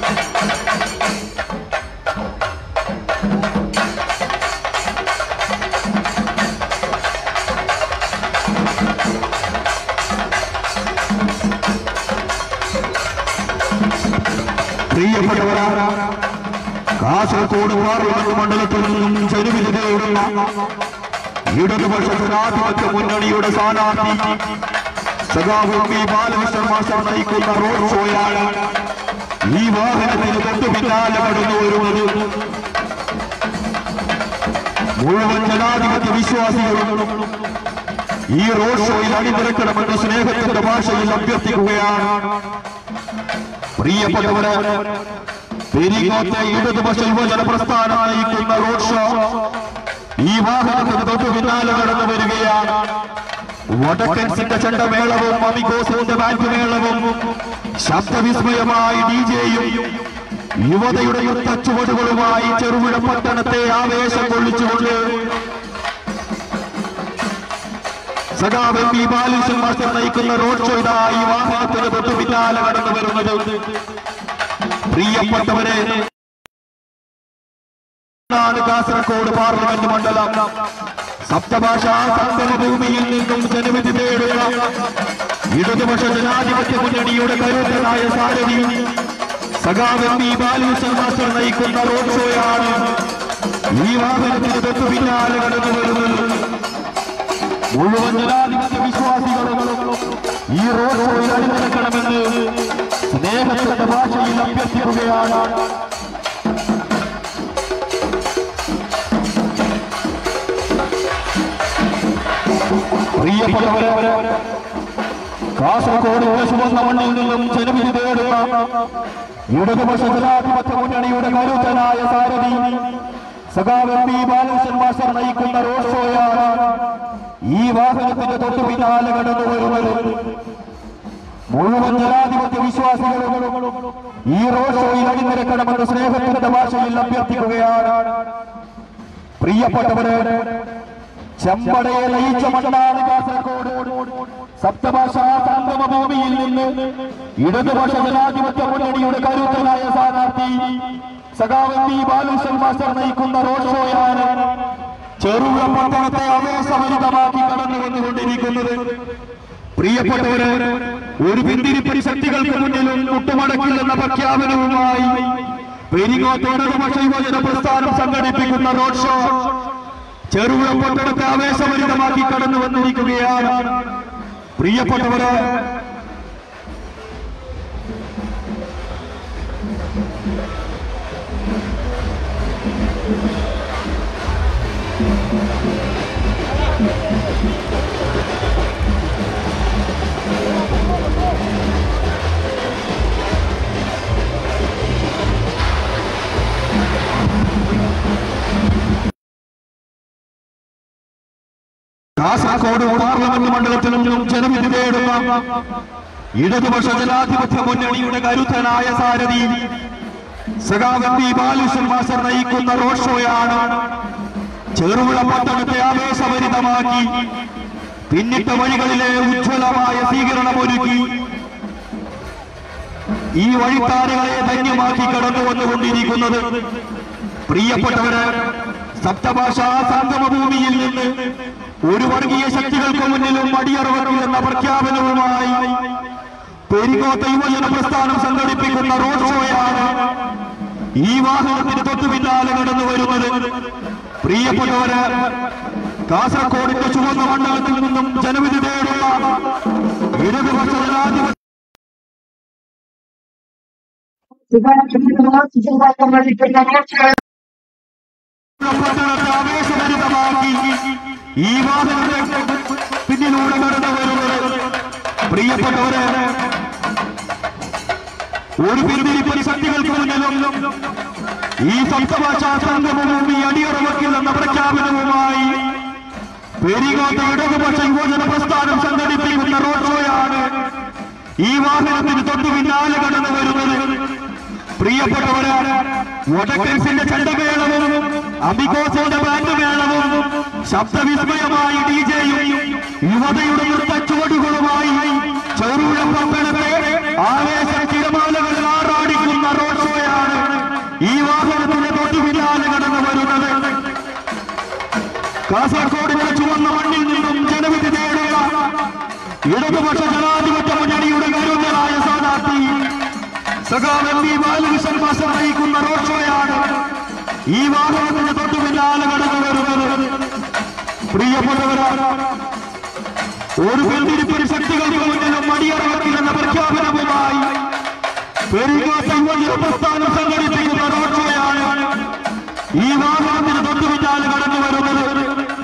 പ്രിയപ്പെട്ടവരാ കാസർഗോഡ് പാർലമെന്റ് മണ്ഡലത്തിൽ നിന്നും ജനവിധിയുള്ള ഇടതുപക്ഷ ജനാധിപത്യ മുന്നണിയുടെ സ്ഥാനാർത്ഥി സഖാവ് പി ബാലകൃഷ്ണൻ മാസ്റ്റർ നയിക്കുന്ന റോഡ് ഷോയാണ് ഈ വാഹനത്തിന് തൊട്ടു പിന്നാലെ കടന്നു വരുന്നത് മുഴുവൻ ജനാധിപത്യ വിശ്വാസികളും ഈ റോഡ് ഷോയിൽ അണിനിരക്കണമെന്ന് സ്നേഹത്തിന്റെ ഭാഷയിൽ അഭ്യർത്ഥിക്കുകയാണ് പ്രിയപ്പെട്ടവരെ പെരിങ്ങോത്തെ ഇടതുപക്ഷ യുവജന പ്രസ്ഥാനം നയിക്കുന്ന റോഡ് ഷോ ഈ വാഹനത്തിന് തൊട്ടു പിന്നാലെ കടന്നു വരികയാണ് വടക്കൻസിന്റെ ചെണ്ടമേളവും അമിഗോസിന്റെ ബാൻഡ് മേളവും ശബ്ദവിസ്മയമായി ഡി ജെയും യുവതയുടെ യുദ്ധ ചുവടുകളുമായി ചെറുപുഴ പട്ടണത്തെ ആവേശം കൊള്ളിച്ചുകൊണ്ട് സഖാവ് എം പി ബാലകൃഷ്ണൻ മാസ്റ്റർ നയിക്കുന്ന റോഡ് ഷോ ഇതാ ഈ വാഹനത്തിന് തൊട്ടു പിന്നാലെ കടന്നു വരുന്നത് പ്രിയപ്പെട്ടവരെ ാണ് കാസർഗോഡ് പാർലമെന്റ് മണ്ഡലം സപ്തഭാഷാ സംഗമ ഭൂമിയിൽ നിന്നും ജനവിധി തേടുക ഇടതുപക്ഷ ജനാധിപത്യ മുന്നണിയുടെ കരുത്തനായ സാരഥി സഖാവ് എം പി ബാലകൃഷ്ണൻ മാസ്റ്റർ നയിക്കുന്ന റോഡ് ഷോയാണ് ഈ വാഹനത്തിന് തൊട്ടു പിന്നാലെ കടന്നു വരുന്നത് മുഴുവൻ ജനാധിപത്യ വിശ്വാസികളും ഈ റോഡ് ഷോയിൽ അണിനിരക്കണമെന്ന് സ്നേഹത്തിന്റെ ഭാഷയിൽ അഭ്യർത്ഥിക്കുകയാണ് പ്രിയപ്പെട്ടവരെ കാസർഗോഡ് ചുവന്ന മണ്ണിൽ നിന്നും ജനവിധി തേടുക ഇടതുപക്ഷ ജനാധിപത്യ മുന്നണിയുടെ കരുത്തനായ സാരഥി സഖാവ് എം പി ബാലകൃഷ്ണൻ മാസ്റ്റർ നയിക്കുന്ന റോഡ് ഷോയാണ് ഈ വാഹനത്തിന്റെ തൊട്ടു പിന്നാലെ കടന്നു വരുന്നത് മുഴുവൻ ജനാധിപത്യ വിശ്വാസികളും ഈ റോഡ് ഷോയിൽ അണിനിരക്കണമെന്ന് സ്നേഹത്തിന്റെ ഭാഷയിൽ അഭ്യർത്ഥിക്കുകയാണ് പ്രിയപ്പെട്ടവരെ ചെമ്പടയെ ലയിച്ച മണ്ണാണ് കാസർഗോഡ് സപ്തഭാഷാ സംഗമ ഭൂമിയിൽ നിന്ന് ഇടതുപക്ഷ ജനാധിപത്യ മുന്നണിയുടെ കരുത്തനായ സ്ഥാനാർത്ഥി സഖാവ് പി ബാലകൃഷ്ണൻ മാസ്റ്റർ നയിക്കുന്ന റോഡ് ഷോയാണ് ചെറുപുഴ പട്ടണത്തെ ആവേശഭരിതമാക്കി കടന്നു വന്നുകൊണ്ടിരിക്കുന്നത് പ്രിയപ്പെട്ടവരെ ഒരു പിന്തിരിപ്പരി ശക്തികൾക്ക് മുന്നിലും മുട്ടുമടക്കില്ലെന്ന പ്രഖ്യാപനവുമായി പെരിങ്ങോത്തോടകപക്ഷ യുവജന പ്രസ്ഥാനം സംഘടിപ്പിക്കുന്ന റോഡ് ഷോ ചെറുപുഴ പട്ടണത്തെ ആവേശഭരിതമാക്കി കടന്നു വന്നിരിക്കുകയാണ് പ്രിയപ്പെട്ടവരെ കാസർഗോഡ് പാർലമെന്റ് മണ്ഡലത്തിൽ നിന്നും ജനവിധി തേടുന്ന ഇടതുപക്ഷ ജനാധിപത്യ മുന്നണിയുടെ കരുത്തനായ സാരഥി സഖാവ് എം പി ബാലകൃഷ്ണൻ മാസ്റ്റർ നയിക്കുന്ന റോഡ് ഷോയാണ് ചെറുപുഴ പട്ടണത്തെ ആവേശഭരിതമാക്കി പിന്നിട്ട വഴികളിലെ ഉജ്ജ്വലമായ സ്വീകരണമൊരുക്കി ഈ വഴിത്താരകളെ ധന്യമാക്കി കടന്നു വന്നുകൊണ്ടിരിക്കുന്നത് പ്രിയപ്പെട്ടവര് സപ്തഭാഷാ സംഗമഭൂമിയിൽ നിന്ന് ഒരു വർഗീയ ശക്തികൾക്ക് മുന്നിലും അടിയറവെക്കില്ലെന്ന പ്രഖ്യാപനവുമായി പെരിങ്ങോത്ത യുവജന പ്രസ്ഥാനം സംഘടിപ്പിക്കുന്ന റോഡ് ഷോയാണ് ഈ വാഹനത്തിന് തൊട്ടു പിന്നാലെ കടന്നു വരുന്നത് പ്രിയപ്പെട്ടവര് കാസർഗോഡിന്റെ ചുവന്ന മണ്ഡലത്തിൽ നിന്നും ജനവിധി തേടുള്ള ഇടതുപക്ഷ ജനാധിപത്യ പട്ടണത്തെ ആവേശഭരിതമാക്കി ഈ വാഹനത്തെ പിന്നിലൂടെ കടന്നു വരുന്നത് പ്രിയപ്പെട്ടവരെ ഒരു പിന്തിരിപ്പരി ശക്തികൾക്ക് മുന്നിലും ഈ സപ്തഭാഷാ സംഗമഭൂമി അടിയറവക്കില്ലെന്ന പ്രഖ്യാപനവുമായി പെരിങ്ങോട്ട ഇടതുപക്ഷ യുവജന പ്രസ്ഥാനം സംഘടിപ്പിക്കുന്ന റോഡ് ഷോയാണ് ഈ വാഹനത്തിന് തൊട്ടു പിന്നാലെ കടന്നു വരുന്നത് പ്രിയപ്പെട്ടവര് വടക്കൻസിന്റെ ചണ്ടമേളവും അബികോസിന്റെ ബാൻഡ് മേളവും ശബ്ദവിസ്മയമായി ഡി ജെയും യുവതയുടെ നൃത്ത ചുവടുകളുമായി ചെറുഴ പട്ടണത്തെ ആവേശ തിരമാലകളിൽ ആറാടിക്കുന്ന റോഡ് ഷോയാണ് ഈ വാഹനത്തിന്റെ തൊട്ടു പിന്നാലെ കടന്നു വരുന്നത് കാസർഗോഡിന്റെ ചുവന്ന മണ്ണിൽ നിന്നും ജനവിധി നേടുക ഇടതുപക്ഷ ജനാധിപത്യ മുന്നണിയുടെ കരുതലായ സ്ഥാനാർത്ഥി സഖാവ് എം പി ബാലകൃഷ്ണൻ മാസ്റ്റർ നയിക്കുന്ന റോഡ് ഷോയാണ് ഈ വാഹനത്തിന്റെ തൊട്ടു പിന്നാലെ കടന്നു വരുന്നത് പ്രിയപ്പെട്ടവരാണ് ഒരു പിന്തിരിപ്പിന് ശക്തികൾക്ക് മുന്നിലും മടിയറക്കില്ലെന്ന പ്രഖ്യാപനവുമായി പെരുകോ സംഘടന പ്രസ്ഥാനം സംഘടിപ്പിക്കുന്ന റോഡ് ഷോയാണ് ഈ വാഹനത്തിന് തൊട്ടു പിന്നാലെ കടന്നു വരുന്നത്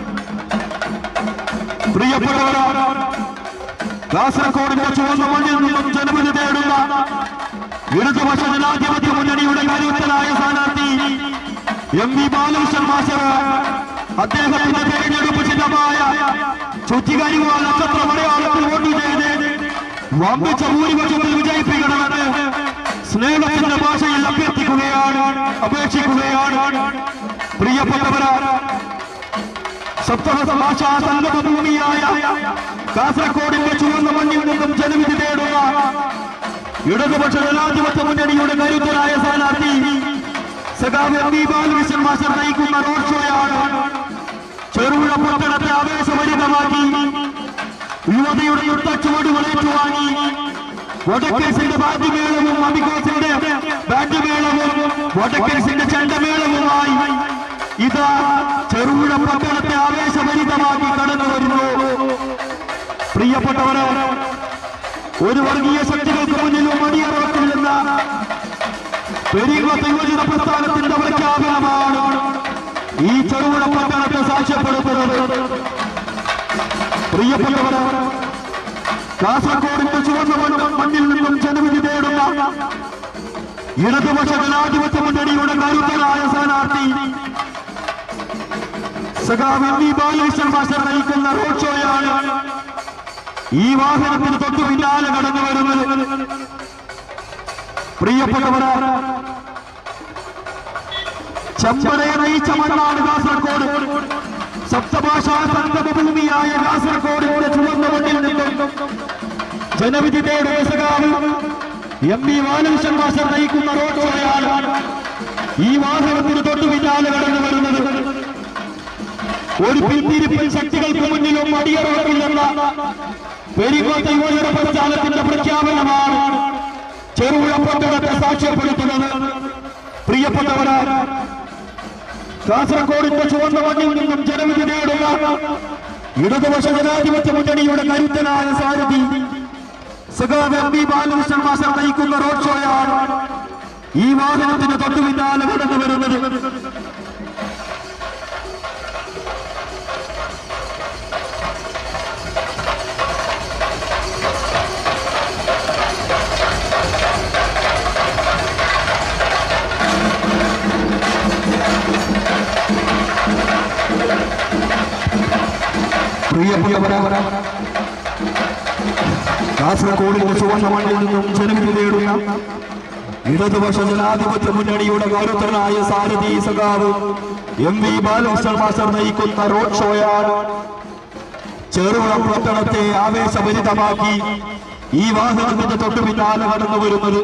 പ്രിയപ്പെട്ടവരാണ് കാസർഗോഡിന്റെ ചുവന്ന മണ്ണിൽ നിന്നും ജനവിധി തേടുന്ന ഇടതുപക്ഷ ജനാധിപത്യ മുന്നണിയുടെ കരുത്തനായ സ്ഥാനാർത്ഥി എം വി ബാലകൃഷ്ണൻ മാസ്റ്റർ അദ്ദേഹത്തിന്റെ തെരഞ്ഞെടുപ്പ് ചിഹ്നമായ ചുറ്റികരിവാ നക്ഷത്ര മലയാളത്തിൽ വോട്ട് ചെയ്ത് വമ്പിച്ച ഭൂരിപക്ഷത്തിൽ വിജയിപ്പിക്കണമെന്ന് സ്നേഹത്തിന്റെ ഭാഷയിൽ അഭ്യർത്ഥിക്കുകയാണ് അപേക്ഷിക്കുകയാണ് പ്രിയപ്പെട്ടവരാണ് സപ്തഹ ഭാഷാ സംഗമ ഭൂമിയായ കാസർഗോഡിന്റെ ചുവന്ന മണ്ണിൽ നിന്നും ജനവിധി തേടുന്ന ഇടതുപക്ഷ ജനാധിപത്യ മുന്നണിയുടെ കരുത്തരായ സ്ഥാനാർത്ഥി സഖാവ് എം വി ബാലകൃഷ്ണൻ മാസ്റ്റർ നയിക്കുന്ന റോഡ് ഷോയാണ് ചെറുപുഴ പട്ടണത്തെ ആവേശഭരിതമാക്കി യുവതയുടെ യുദ്ധ ചുവടുകൾ ഏറ്റുവാങ്ങി വടക്കേസിന്റെ ബാൻഡ് മേളവും അമികോസിന്റെ ബാൻഡ് മേളവും വടക്കേസിന്റെ ചെണ്ടമേളവുമായി ഇതാ ചെറുപുഴ പട്ടണത്തെ ആവേശഭരിതമാക്കി കടന്നു വരുന്നു പ്രിയപ്പെട്ടവരെ ഒരു വർഗീയ ശക്തികൾക്ക് മുന്നിലും മണിയറക്കില്ലെന്ന പെരിയ സംയോജിത പ്രസ്ഥാനത്തിന്റെ പ്രഖ്യാപനമാണ് ഈ ചെറുപുഴ പട്ടണത്തെ സാക്ഷ്യപ്പെടുത്തുന്നത് പ്രിയപ്പെട്ടവരെ കാസർഗോഡിന്റെ ചുവന്ന മണ്ണ് മണ്ണിൽ നിന്നും ജനവിധി തേടുന്ന ഇടതുപക്ഷ ജനാധിപത്യ മുന്നണിയുടെ കരുത്തനായ സ്ഥാനാർത്ഥി സഖാവ് എം വി ബാലകൃഷ്ണൻ മാസ്റ്റർ നയിക്കുന്ന റോഡ് ഷോയാണ് ഈ വാഹനത്തിന് തൊട്ടു പിന്നാലെ കടന്നു വരുന്നത് പ്രിയപ്പെട്ടവരെ ചമ്പടയെ നയിച്ച മണ്ണാണ് കാസർഗോഡ് സപ്തഭാഷാ സംഗമഭൂമിയായ കാസർഗോഡിന്റെ ചുവന്ന മണ്ണിൽ നിന്നും ജനവിധി തേടുന്ന സഖാവ് എം പി ബാലകൃഷ്ണൻ മാസ്റ്റർ നയിക്കുന്ന റോഡ് ഷോയാണ് ഈ വാഹനത്തിന് തൊട്ടു പിന്നാലെ കടന്നു വരുന്നത് ഒരു പിന്തിരിപ്പിൽ ശക്തികൾക്ക് മുന്നിലും അടിയറവില്ലെന്ന പെരികോത്ത യുവജന പ്രസ്ഥാനത്തിന്റെ പ്രഖ്യാപനമാണ് ചെറുപുഴ പട്ടണത്തെ സാക്ഷ്യപ്പെടുത്തുന്നത് പ്രിയപ്പെട്ടവരാ കാസർഗോഡിന്റെ ചുവന്ന മണ്ണിൽ നിന്നും ജനവിധി നേടുന്ന ഇടതുപക്ഷ ജനാധിപത്യ മുന്നണിയുടെ കരുത്തനായ സാരഥി സഖാവ് എം പി ബാലകൃഷ്ണൻ മാസ്റ്റർ നയിക്കുന്ന റോഡ് ഷോയാണ് ഈ വാഹനത്തിന് തൊട്ടു പിന്നാലെ കടന്നു വരുന്നത് പ്രിയപ്പെട്ടവരെ കാസർഗോഡിന്റെ ചുവന്ന മണ്ണിൽ നിന്നും ജനവിധി നേടുന്ന ഇടതുപക്ഷ ജനാധിപത്യ മുന്നണിയുടെ കരുത്തനായ സാരഥി സഖാവ് എം വി ബാലകൃഷ്ണൻ മാസ്റ്റർ നയിക്കുന്ന റോഡ് ഷോയാണ് ചെറുപുഴ പട്ടണത്തെ ആവേശഭരിതമാക്കി ഈ വാഹനത്തിന്റെ തൊട്ടു പിന്നാലെ കടന്നു വരുന്നത്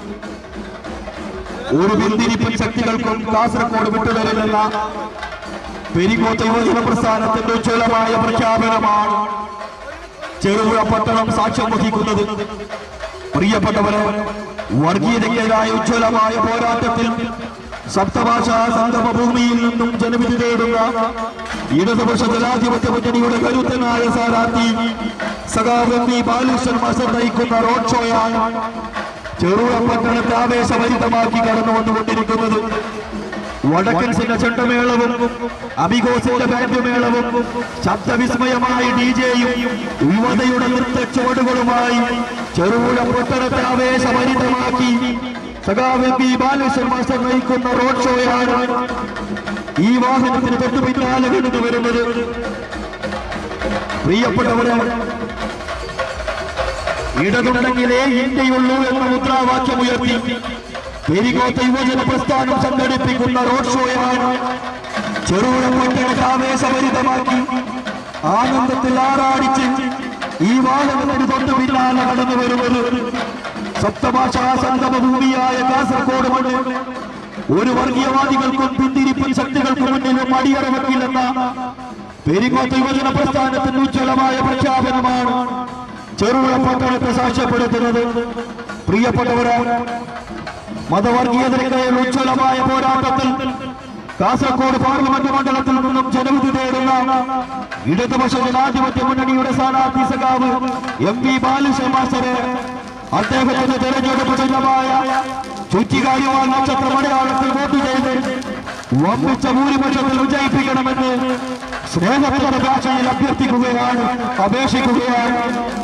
ഒരു പിന്തിരിപ്പൻ ശക്തികൾക്കും കാസർഗോഡ് വിട്ടുതരുന്നില്ല പെരികോത്ത യുവജന പ്രസ്ഥാനത്തിന്റെ ഉജ്ജ്വലമായ പ്രഖ്യാപനമാണ് ചെറുപുഴ പട്ടണം സാക്ഷ്യം വഹിക്കുന്നത് പ്രിയപ്പെട്ടവരെ വർഗീയതയ്ക്കെതിരായ ഉജ്ജ്വലമായ പോരാട്ടത്തിൽ സപ്തഭാഷാ സംഗമ ഭൂമിയിൽ നിന്നും ജനവിധി തേടുന്ന ഇടതുപക്ഷ ജനാധിപത്യ മുന്നണിയുടെ കരുത്തനായ സ്ഥാനാർത്ഥി സഖാവ് എം വി ബാലകൃഷ്ണൻ മാസ്റ്റർ നയിക്കുന്ന റോഡ് ഷോയാണ് ചെറുപുഴ പട്ടണത്തെ ആവേശഭരിതമാക്കി കടന്നു വന്നുകൊണ്ടിരിക്കുന്നത് വടക്കൻസിന്റെ ചെണ്ടമേളവും അബിഗോസിന്റെ ബാൻഡ് മേളവും ശബ്ദവിസ്മയമായി ഡി ജെയും യുവതയുടെ നൃത്ത ചുവടുകളുമായി ചെറുപുഴ പട്ടണത്തെ ആവേശഭരിതമാക്കി സഖാവ് എം പി ബാലകൃഷ്ണൻ മാസ്റ്റർ നയിക്കുന്ന റോഡ് ഷോയാണ് ഈ വാഹനത്തിന് തൊട്ടു പിന്നാലെ കടന്നു വരുന്നത് പ്രിയപ്പെട്ടവരെ ഇടതുണ്ടെങ്കിലേ ഇന്ത്യയുള്ളൂ എന്ന മുദ്രാവാക്യമുയർത്തി പെരികോത്ത യുവജന പ്രസ്ഥാനം സംഘടിപ്പിക്കുന്ന റോഡ് ഷോയാണ് ചെറുപുഴ പട്ടണത്തെ ആവേശഭരിതമാക്കി ആനന്ദത്തിൽ ആറാടിച്ച് ഈ വാഹനത്തിന് തൊട്ട് പിന്നാലെ കടന്നു വരുന്നത് സപ്തഭാഷാ സംഗമ ഭൂമിയായ കാസർഗോഡ് മണ്ണ് ഒരു വർഗീയവാദികൾക്കും പിന്തിരിപ്പൻ ശക്തികൾക്കും മുന്നിലും അടിയറവെക്കില്ലെന്ന പെരിങ്ങോത്ത് യുവജന പ്രസ്ഥാനത്തിന്റെ ഉജ്ജ്വലമായ പ്രഖ്യാപനമാണ് ചെറുപുഴ പട്ടണത്തെ സാക്ഷ്യപ്പെടുത്തുന്നത് പ്രിയപ്പെട്ടവരെ മതവർഗീയതയ്ക്കായുള്ള ഉജ്ജ്വലമായ പോരാട്ടത്തിൽ കാസർഗോഡ് പാർലമെന്റ് മണ്ഡലത്തിൽ നിന്നും ജനവിധി തേടുന്ന ഇടതുപക്ഷ ജനാധിപത്യ മുന്നണിയുടെ സ്ഥാനാർത്ഥി സഖാവ് എം പി ബാലകൃഷ്ണൻ മാസ്റ്ററെ അദ്ദേഹത്തിന്റെ തെരഞ്ഞെടുപ്പ് ചിഹ്നമായ ചുറ്റികാര്യവാൻ നക്ഷത്ര മലയാളത്തിൽ വോട്ട് ചെയ്ത് വമ്പിച്ച ഭൂരിപക്ഷത്തിൽ വിജയിപ്പിക്കണമെന്ന് സ്നേഹത്തിന്റെ ഭാഷയിൽ അഭ്യർത്ഥിക്കുകയാണ് അപേക്ഷിക്കുകയാണ്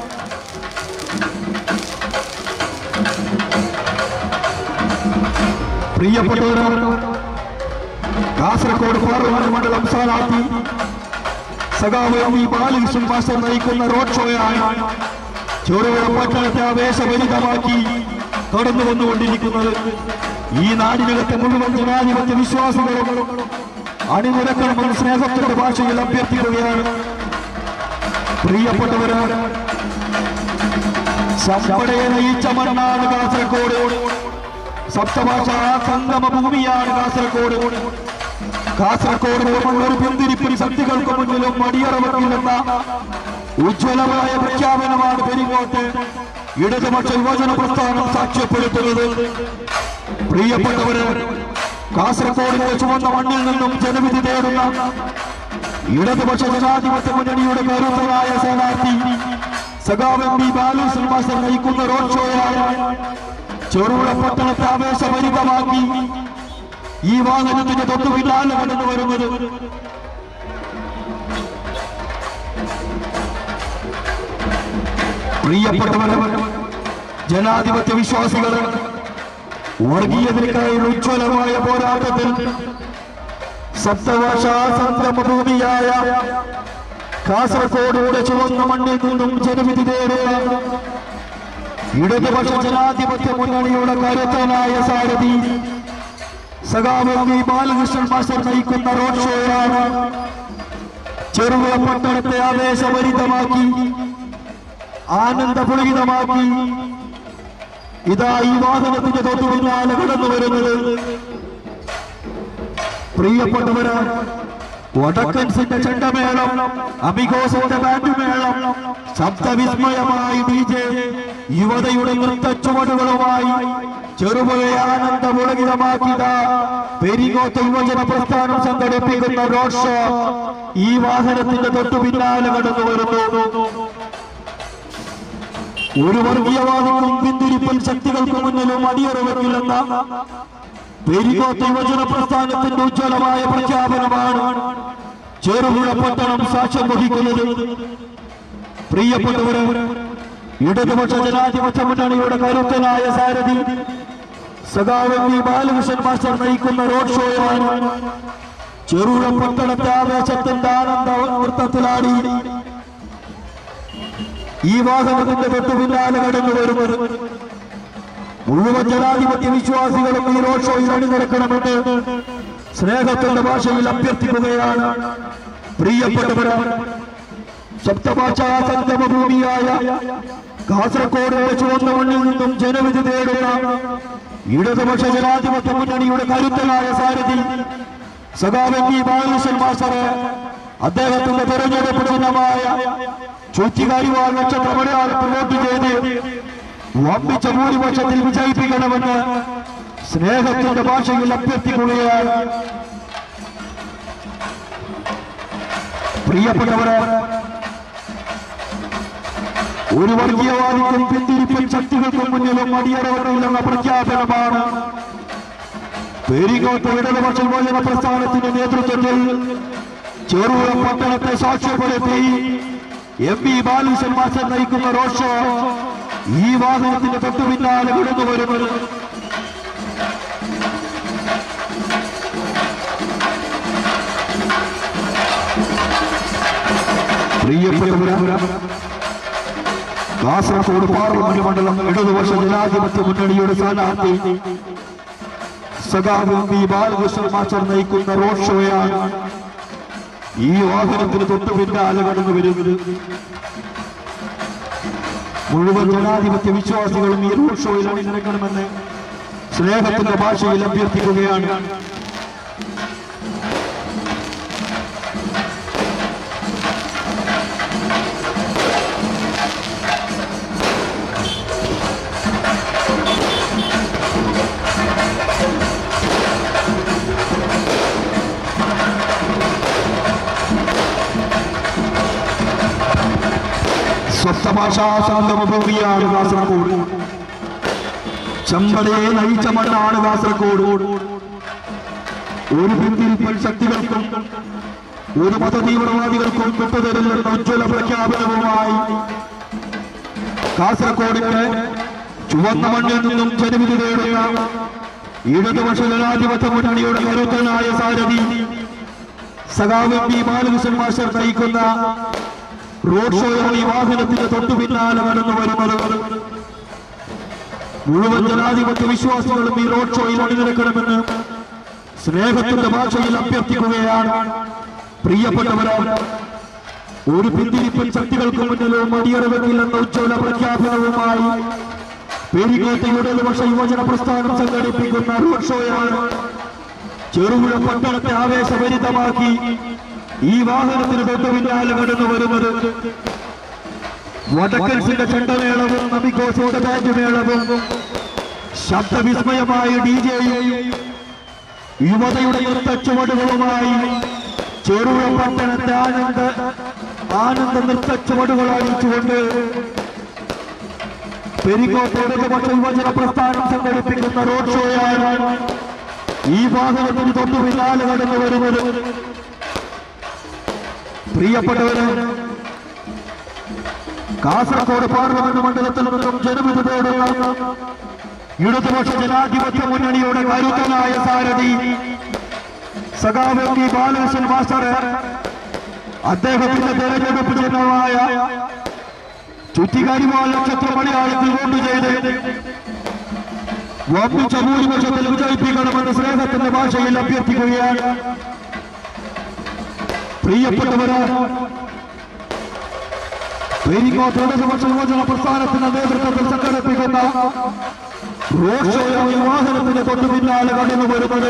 പ്രിയപ്പെട്ടവർ കാസർഗോഡ് പാർലമെന്റ് മണ്ഡലം സ്ഥാനാർത്ഥി സഖാവ് എം വി ബാലകൃഷ്ണൻ മാസ്റ്റർ നയിക്കുന്ന റോഡ് ഷോയാണ് ചെറുപുഴ പട്ടണത്തെ ആവേശഭരിതമാക്കി കടന്നു വന്നുകൊണ്ടിരിക്കുന്നത് ഈ നാടിനകത്തെ മുഴുവൻ ജനാധിപത്യ വിശ്വാസികളും അണിനിരക്കണമെന്ന് സ്നേഹത്തിന്റെ ഭാഷയിൽ അഭ്യർത്ഥിക്കുകയാണ് പ്രിയപ്പെട്ടവരാണ് സമ്പടയെ നയിച്ച മണ്ണാണ് കാസർഗോഡ് സപ്തഭാഷാ സംഗമ ഭൂമിയാണ് കാസർഗോഡ് കാസർഗോഡ് ഒരു പിന്തിരിപ്പിന് ശക്തികൾക്ക് മുന്നിലും മടിയറവക്കില്ലെന്ന ഉജ്ജ്വലമായ പ്രഖ്യാപനമാണ് പെരിങ്ങോട്ട് ഇടതുപക്ഷ യുവജന പ്രസ്ഥാനം സാക്ഷ്യപ്പെടുത്തുന്നത് പ്രിയപ്പെട്ടവര് കാസർഗോഡിന്റെ ചുവന്ന മണ്ണിൽ നിന്നും ജനവിധി തേടുന്ന ഇടതുപക്ഷ ജനാധിപത്യ മുന്നണിയുടെ കരുത്തരായ സ്ഥാനാർത്ഥി സഖാവ് എം പി ബാലകൃഷ്ണൻ മാസ്റ്റർ നയിക്കുന്ന റോഡ് ഷോയാണ് ചെറുപുഴ പട്ടണത്തെ ആവേശഭരിതമാക്കി ഈ വാഹനത്തിന്റെ തൊട്ടു പിന്നാലെ കടന്നു വരുന്നത് പ്രിയപ്പെട്ടവരെ ജനാധിപത്യ വിശ്വാസികളെ വർഗീയതയ്ക്കായുള്ള ഉജ്ജ്വലമായ പോരാട്ടത്തിൽ സപ്തഭാഷാ സംഗമ ഭൂമിയായ കാസർഗോഡുടെ ചുവന്ന മണ്ണിൽ നിന്നും ജനവിധി തേടുക ഇടതുപക്ഷ ജനാധിപത്യ മുന്നണിയുടെ കരുത്തനായ സാരഥി സഖാവ് വി ബാലകൃഷ്ണൻ മാസ്റ്റർ നയിക്കുന്ന റോഡ് ഷോയാണ് ചെറുപുഴ പട്ടണത്തെ ആവേശഭരിതമാക്കി ആനന്ദപുളിതമാക്കി ഇതാ ഈ വാഹനത്തിന്റെ തൊട്ടു പിന്നാലെ കടന്നു വരുന്നത് പ്രിയപ്പെട്ടവരാണ് വടക്കൻസിന്റെ ചെണ്ടമേളം അമിഗോസിന്റെ ബാൻഡ് മേളം ശബ്ദവിസ്മയമായി ഡി ജെ യുവതയുടെ നൃത്തച്ചുവടുകളുമായി ചെറുപുഴയെ ആനന്ദപുളകിതമാക്കിയ പെരിങ്ങോത്ത് യുവജന പ്രസ്ഥാനം സംഘടിപ്പിക്കുന്ന റോഡ് ഷോ ഈ വാഹനത്തിന്റെ തൊട്ടു പിന്നാലെ കടന്നു വരുന്നു ഒരു വർഗീയവാദികളും പിന്തിരിപ്പൻ ശക്തികൾക്ക് മുന്നിലും അടിയറവെക്കില്ലെന്ന പെരിങ്ങോത്ത് യുവജന പ്രസ്ഥാനത്തിന്റെ ഉജ്ജ്വലമായ പ്രഖ്യാപനമാണ് ചെറുപുഴ പട്ടണം സാക്ഷ്യം വഹിക്കുന്നത് പ്രിയപ്പെട്ടവരെ ഇടതുപക്ഷ ജനാധിപത്യ മുന്നണിയുടെ കരുത്തനായ സാരഥി സഖാവ് വി ബാലകൃഷ്ണൻ മാസ്റ്റർ നയിക്കുന്ന റോഡ് ഷോയാണ് ചെറുപുഴ പട്ടണത്തെ ആവേശത്തിന്റെ ആനന്ദ നൃത്തത്തിലാടി ഈ വാഹനത്തിന്റെ തൊട്ടു പിന്നാലെ കടന്നു വരുന്നത് മുഴുവൻ ജനാധിപത്യ വിശ്വാസികളും ഈ റോഡ് ഷോയിൽ അണിനിരക്കണമെന്ന് സ്നേഹത്തിന്റെ ഭാഷയിൽ അഭ്യർത്ഥിക്കുകയാണ് പ്രിയപ്പെട്ടവരാണ് സപ്തഭാഷാ സംഗമ ഭൂമിയായ കാസർഗോഡ് ചുവന്ന മണ്ണിൽ നിന്നും ജനവിധി തേടുന്ന ഇടതുപക്ഷ ജനാധിപത്യ മുന്നണിയുടെ കരുത്തലായ സാരഥി സഖാവ് പി ബാലകൃഷ്ണൻ മാസ്റ്ററെ അദ്ദേഹത്തിന്റെ തെരഞ്ഞെടുപ്പ് ചിഹ്നമായ ചുറ്റികാരിവാൾ നക്ഷത്ര മലയാളത്തിൽ വോട്ട് ചെയ്ത് വമ്പിച്ച ഭൂരിപക്ഷത്തിൽ വിജയിപ്പിക്കണമെന്ന് സ്നേഹത്തിന്റെ ഭാഷയിൽ അഭ്യർത്ഥിക്കുകയാണ് പ്രിയപ്പെട്ടവരെ ഒരു വർഗീയവാദിക്കും പിന്തിരിപ്പൻ ശക്തികൾക്കും മുന്നിലും അടിയറവറില്ലെന്ന പ്രഖ്യാപനമാണ് പെരിങ്ങോട്ട് ഇടതുപക്ഷ യുവജന പ്രസ്ഥാനത്തിന്റെ നേതൃത്വത്തിൽ ചെറുപുഴ പട്ടണത്തെ സാക്ഷ്യപ്പെടുത്തി എം പി ബാലകൃഷ്ണൻ മാസ്റ്റർ നയിക്കുന്ന റോഡ് ഷോ ഈ വാഹനത്തിന്റെ തൊട്ടു പിന്നാലെ കടന്നു വരുന്നത് പ്രിയപ്പെട്ടവരാ കാസർഗോഡ് പാർലമെന്റ് മണ്ഡലം ഇടതുപക്ഷ ജനാധിപത്യ മുന്നണിയുടെ സ്ഥാനാർത്ഥി സഖാവ് വി ബാലകൃഷ്ണൻ മാസ്റ്റർ നയിക്കുന്ന റോഡ് ഷോയാണ് ഈ വാഹനത്തിന് തൊട്ടു പിന്നാലെ കടന്നു വരുന്നത് മുഴുവൻ ജനാധിപത്യ വിശ്വാസികളും ഈ റോഡ് ഷോയിൽ അണിനിരക്കണമെന്ന് സ്നേഹത്തിന്റെ ഭാഷയിൽ അഭ്യർത്ഥിക്കുകയാണ് സ്വസ്ഥഭാഷാ സംഗമഭൂമിയാണ് കാസർഗോഡ് ചെമ്പടയെ നയിച്ച മണ്ണാണ് കാസർഗോഡ് ഒരു പിന്തിരിപ്പൽ ശക്തികൾക്കും ഒരു മതതീവ്രവാദികൾക്കും വിട്ടുതരില്ലെന്ന ഉജ്ജ്വല പ്രഖ്യാപനവുമായി കാസർഗോഡിന്റെ ചുവന്ന മണ്ണിൽ നിന്നും ജനവിധി നേടുന്ന ഇടതുപക്ഷ ജനാധിപത്യ മുന്നണിയുടെ കരുത്തനായ സാരഥി സഖാവ് പി ബാലകൃഷ്ണൻ മാസ്റ്റർ നയിക്കുന്ന റോഡ് ഷോയാണ് ഈ വാഹനത്തിന്റെ തൊട്ടു പിന്നാലെ കടന്നു വരുന്നത് മുഴുവൻ ജനാധിപത്യ വിശ്വാസികളും ഈ റോഡ് ഷോയിൽ അണിനിരക്കണമെന്ന് സ്നേഹത്തിന്റെ ഭാഷയിൽ അഭ്യർത്ഥിക്കുകയാണ് പ്രിയപ്പെട്ടവരാണ് ഒരു പിന്തിരിപ്പൻ ശക്തികൾക്ക് മുന്നിലും മടിയറവെക്കില്ലെന്ന ഉജ്ജ്വല പ്രഖ്യാപനവുമായി പേരിക്കോട്ടെ ഇടതുപക്ഷ യുവജന പ്രസ്ഥാനം സംഘടിപ്പിക്കുന്ന റോഡ് ഷോയാണ് ചെറുപുഴ പട്ടണത്തെ ആവേശഭരിതമാക്കി ഈ വാഹനത്തിന് തൊട്ടു പിന്നാലെ കടന്നു വരുന്നത് വടക്കൻസിന്റെ ചെണ്ടമേളവും നമിക്കോസിന്റെ ബാൻഡ് മേളവും ശബ്ദവിസ്മയമായ ഡി ജെയും യുവതയുടെ നൃത്ത ചുവടുകളുമായി ചെറുപുഴ പട്ടണത്തെ ആനന്ദ ആനന്ദ നൃത്ത ചുവടുകൾ അണിയിച്ചുകൊണ്ട് പെരിക്കോട്ട് ഇടതുപക്ഷ യുവജന പ്രസ്ഥാനം സംഘടിപ്പിക്കുന്ന റോഡ് ഷോയാണ് ഈ വാഹനത്തിന് തൊട്ടു പിന്നാലെ കടന്നു വരുന്നത് പ്രിയപ്പെട്ടവരെ കാസർഗോഡ് പാർലമെന്റ് മണ്ഡലത്തിൽ നിന്നും ജനവിധി തേടുന്ന ഇടതുപക്ഷ ജനാധിപത്യ മുന്നണിയുടെ കരുത്തനായ സാരഥി സഖാവ് എം പി ബാലകൃഷ്ണൻ മാസ്റ്റർ അദ്ദേഹത്തിന്റെ തെരഞ്ഞെടുപ്പ് ചിഹ്നമായ ചുറ്റിക്കാരിമാല നക്ഷത്ര മലയാളത്തിൽ വോട്ട് ചെയ്ത് വമ്പിച്ച ഭൂരിപക്ഷത്തിൽ വിജയിപ്പിക്കണമെന്ന് സ്നേഹത്തിന്റെ ഭാഷയിൽ അഭ്യർത്ഥിക്കുകയാണ് പ്രിയപ്പെട്ടവര് പെരിങ്ങോട്ട് ഇടതുപക്ഷ യുവജന പ്രസ്ഥാനത്തിന്റെ നേതൃത്വത്തിൽ സംഘടിപ്പിക്കുന്ന റോഡ് ഷോയാണ് ഈ വാഹനത്തിന് തൊട്ടു പിന്നാലെ കടന്നു വരുന്നത്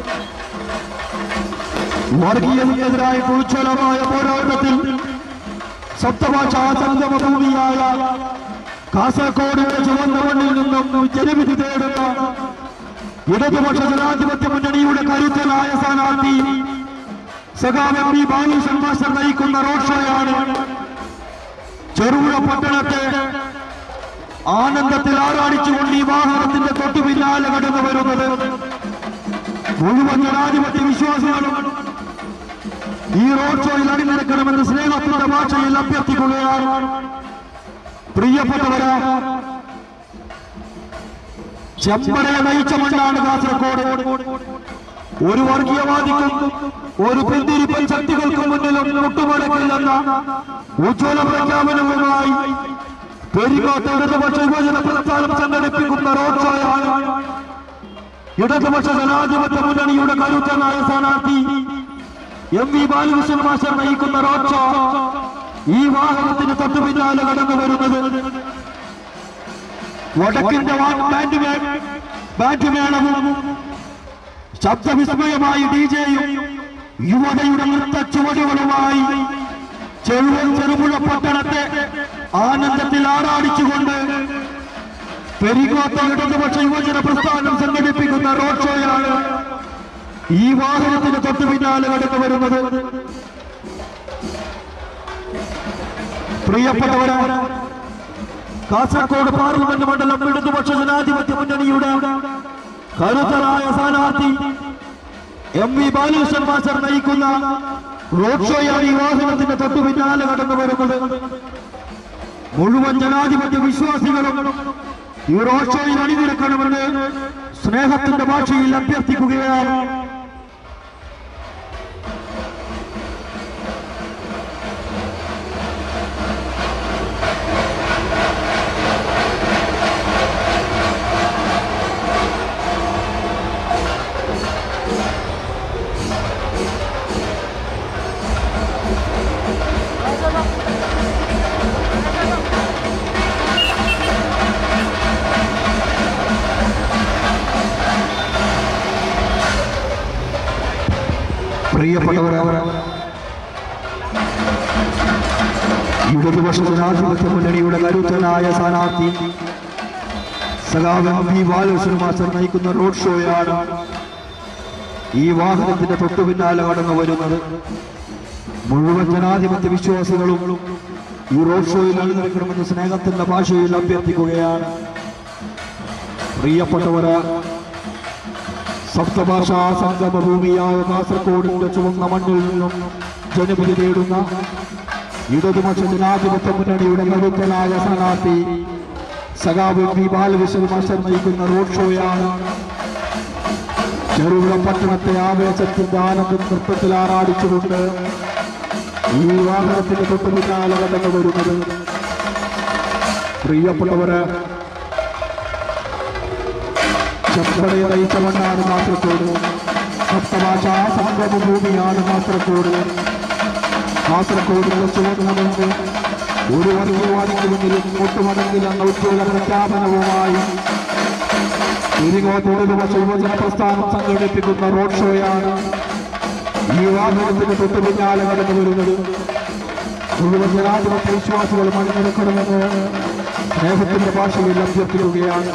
വർഗീയതയ്ക്കെതിരായ ഉജ്ജ്വലമായ പോരാട്ടത്തിൽ സപ്തഭാഷാ സംഗമ ഭൂമിയായ കാസർഗോഡിന്റെ ചുവന്ന മണ്ണിൽ നിന്നും ജനവിധി തേടുന്ന ഇടതുപക്ഷ ജനാധിപത്യ മുന്നണിയുടെ കരുത്തനായ സ്ഥാനാർത്ഥി സഖാവ് എം പി ബാലകൃഷ്ണൻ മാസ്റ്റർ നയിക്കുന്ന റോഡ് ഷോയാണ് ചെറുപുഴ പട്ടണത്തെ ആനന്ദത്തിൽ ആറാടിച്ചുകൊണ്ട് ഈ വാഹനത്തിന്റെ തൊട്ടു പിന്നാലെ കടന്നു വരുന്നത് മുഴുവൻ ജനാധിപത്യ വിശ്വാസികളും ഈ റോഡ് ഷോയിൽ അണിനിരക്കണമെന്ന് സ്നേഹത്തിന്റെ ഭാഷയിൽ അഭ്യർത്ഥിക്കുകയാണ് പ്രിയപ്പെട്ടവരെ ചെമ്പടയെ നയിച്ച മണ്ണാണ് കാസർഗോഡ് ഒരു വർഗീയവാദിക്കും ഒരു പിന്തിരിപ്പൻ ശക്തികൾക്കും മുന്നിലും മുട്ടുമടക്കില്ലെന്ന ഉജ്ജ്വല പ്രഖ്യാപനവുമായി പെരിങ്ങോട്ട് ഇടതുപക്ഷ യുവജന പ്രസ്ഥാനം സംഘടിപ്പിക്കുന്ന റോഡ് ഷോയാണ് ഇടതുപക്ഷ ജനാധിപത്യ മുന്നണിയുടെ കരുത്തനായ സ്ഥാനാർത്ഥി എം വി ബാലകൃഷ്ണൻ മാസ്റ്റർ നയിക്കുന്ന റോഡ് ഷോ ഈ വാഹനത്തിന് തൊട്ടു പിന്നാലെ കടന്നു വരുന്നത് വടക്കിന്റെ വാ- ബാൻഡ് മേ- ബാൻഡ് മേളവും ശബ്ദവിസ്മയമായി ഡി ജെയും യുവതയുടെ നൃത്ത ചുവടുകളുമായി ചെറുവൻ ചെറുപുഴ പട്ടണത്തെ ആനന്ദത്തിൽ ആറാടിച്ചുകൊണ്ട് പെരിങ്ങോത്ത ഇടതുപക്ഷ യുവജന പ്രസ്ഥാനം സംഘടിപ്പിക്കുന്ന റോഡ് ഷോയാണ് ഈ വാഹനത്തിന് തൊട്ടു പിന്നാലെ കടന്നു വരുന്നത് പ്രിയപ്പെട്ടവരെ കാസർഗോഡ് പാർലമെന്റ് മണ്ഡലം ഇടതുപക്ഷ ജനാധിപത്യ മുന്നണിയുടെ കരുത്തരായ സ്ഥാനാർത്ഥി എം വി ബാലകൃഷ്ണൻ മാസ്റ്റർ നയിക്കുന്ന റോഡ് ഷോയാണ് ഈ വാഹനത്തിന്റെ തൊട്ടു പിന്നാലെ കടന്നു വരുന്നത് മുഴുവൻ ജനാധിപത്യ വിശ്വാസികളും ഈ റോഡ് ഷോയിൽ അണിനിരക്കണമെന്ന് സ്നേഹത്തിന്റെ ഭാഷയിൽ അഭ്യർത്ഥിക്കുകയാണ് പ്രിയപ്പെട്ടവരെ ഇടതുപക്ഷ ജനാധിപത്യ മുന്നണിയുടെ കരുത്തനായ സ്ഥാനാർത്ഥി സഖാവ് എം വി ബാലകൃഷ്ണൻ മാസ്റ്റർ നയിക്കുന്ന റോഡ് ഷോയാണ് ഈ വാഹനത്തിന്റെ തൊട്ടു പിന്നാലെ കടന്നു വരുന്നത് മുഴുവൻ ജനാധിപത്യ വിശ്വാസികളും ഈ റോഡ് ഷോയിൽ അണിനിരക്കണമെന്ന് സ്നേഹത്തിന്റെ ഭാഷയിൽ അഭ്യർത്ഥിക്കുകയാണ് പ്രിയപ്പെട്ടവരെ സപ്തഭാഷാ സംഗമ ഭൂമിയായ കാസർഗോഡിന്റെ ചുവന്ന മണ്ണിൽ നിന്നും ജനവിധി നേടുന്ന ഇടതുപക്ഷ ജനാധിപത്യ മുന്നണിയുടെ കരുത്തനായ സ്ഥാനാർത്ഥി സഖാവ് പി ബാലകൃഷ്ണൻ മാസ്റ്റർ നയിക്കുന്ന റോഡ് ഷോയാണ് ചെറുപുഴ പട്ടണത്തെ ആവേശത്തിന്റെ ആനന്ദം നൃത്തത്തിൽ ആറാടിച്ചുകൊണ്ട് ഈ വാഹനത്തിന്റെ തൊട്ടു പിന്നാലെ കടന്നു വരുന്നത് പ്രിയപ്പെട്ടവര് ചെപ്പടയെ നയിച്ച മണ്ണാണ് കാസർഗോഡ് സപ്തഭാഷാ സംഗമ ഭൂമിയാണ് കാസർഗോഡ് കാസർഗോഡിലെ ചുവന്നുകൊണ്ട് ഒരു വർഗീയവാദിക്കുമെങ്കിലും മുട്ടുമടങ്ങിൽ എന്ന ഉജ്ജ്വല പ്രഖ്യാപനവുമായി തിരികോട്ടിടതുപക്ഷ യുവജന പ്രസ്ഥാനം സംഘടിപ്പിക്കുന്ന റോഡ് ഷോയാണ് ഈ വാഹനത്തിന് തൊട്ടു പിന്നാലെ കടന്നു വരുന്നത് മുഴുവൻ ജനാധിപത്യ വിശ്വാസികളും അണിനിരക്കണമെന്ന് സ്നേഹത്തിന്റെ ഭാഷയിൽ അഭ്യർത്ഥിക്കുകയാണ്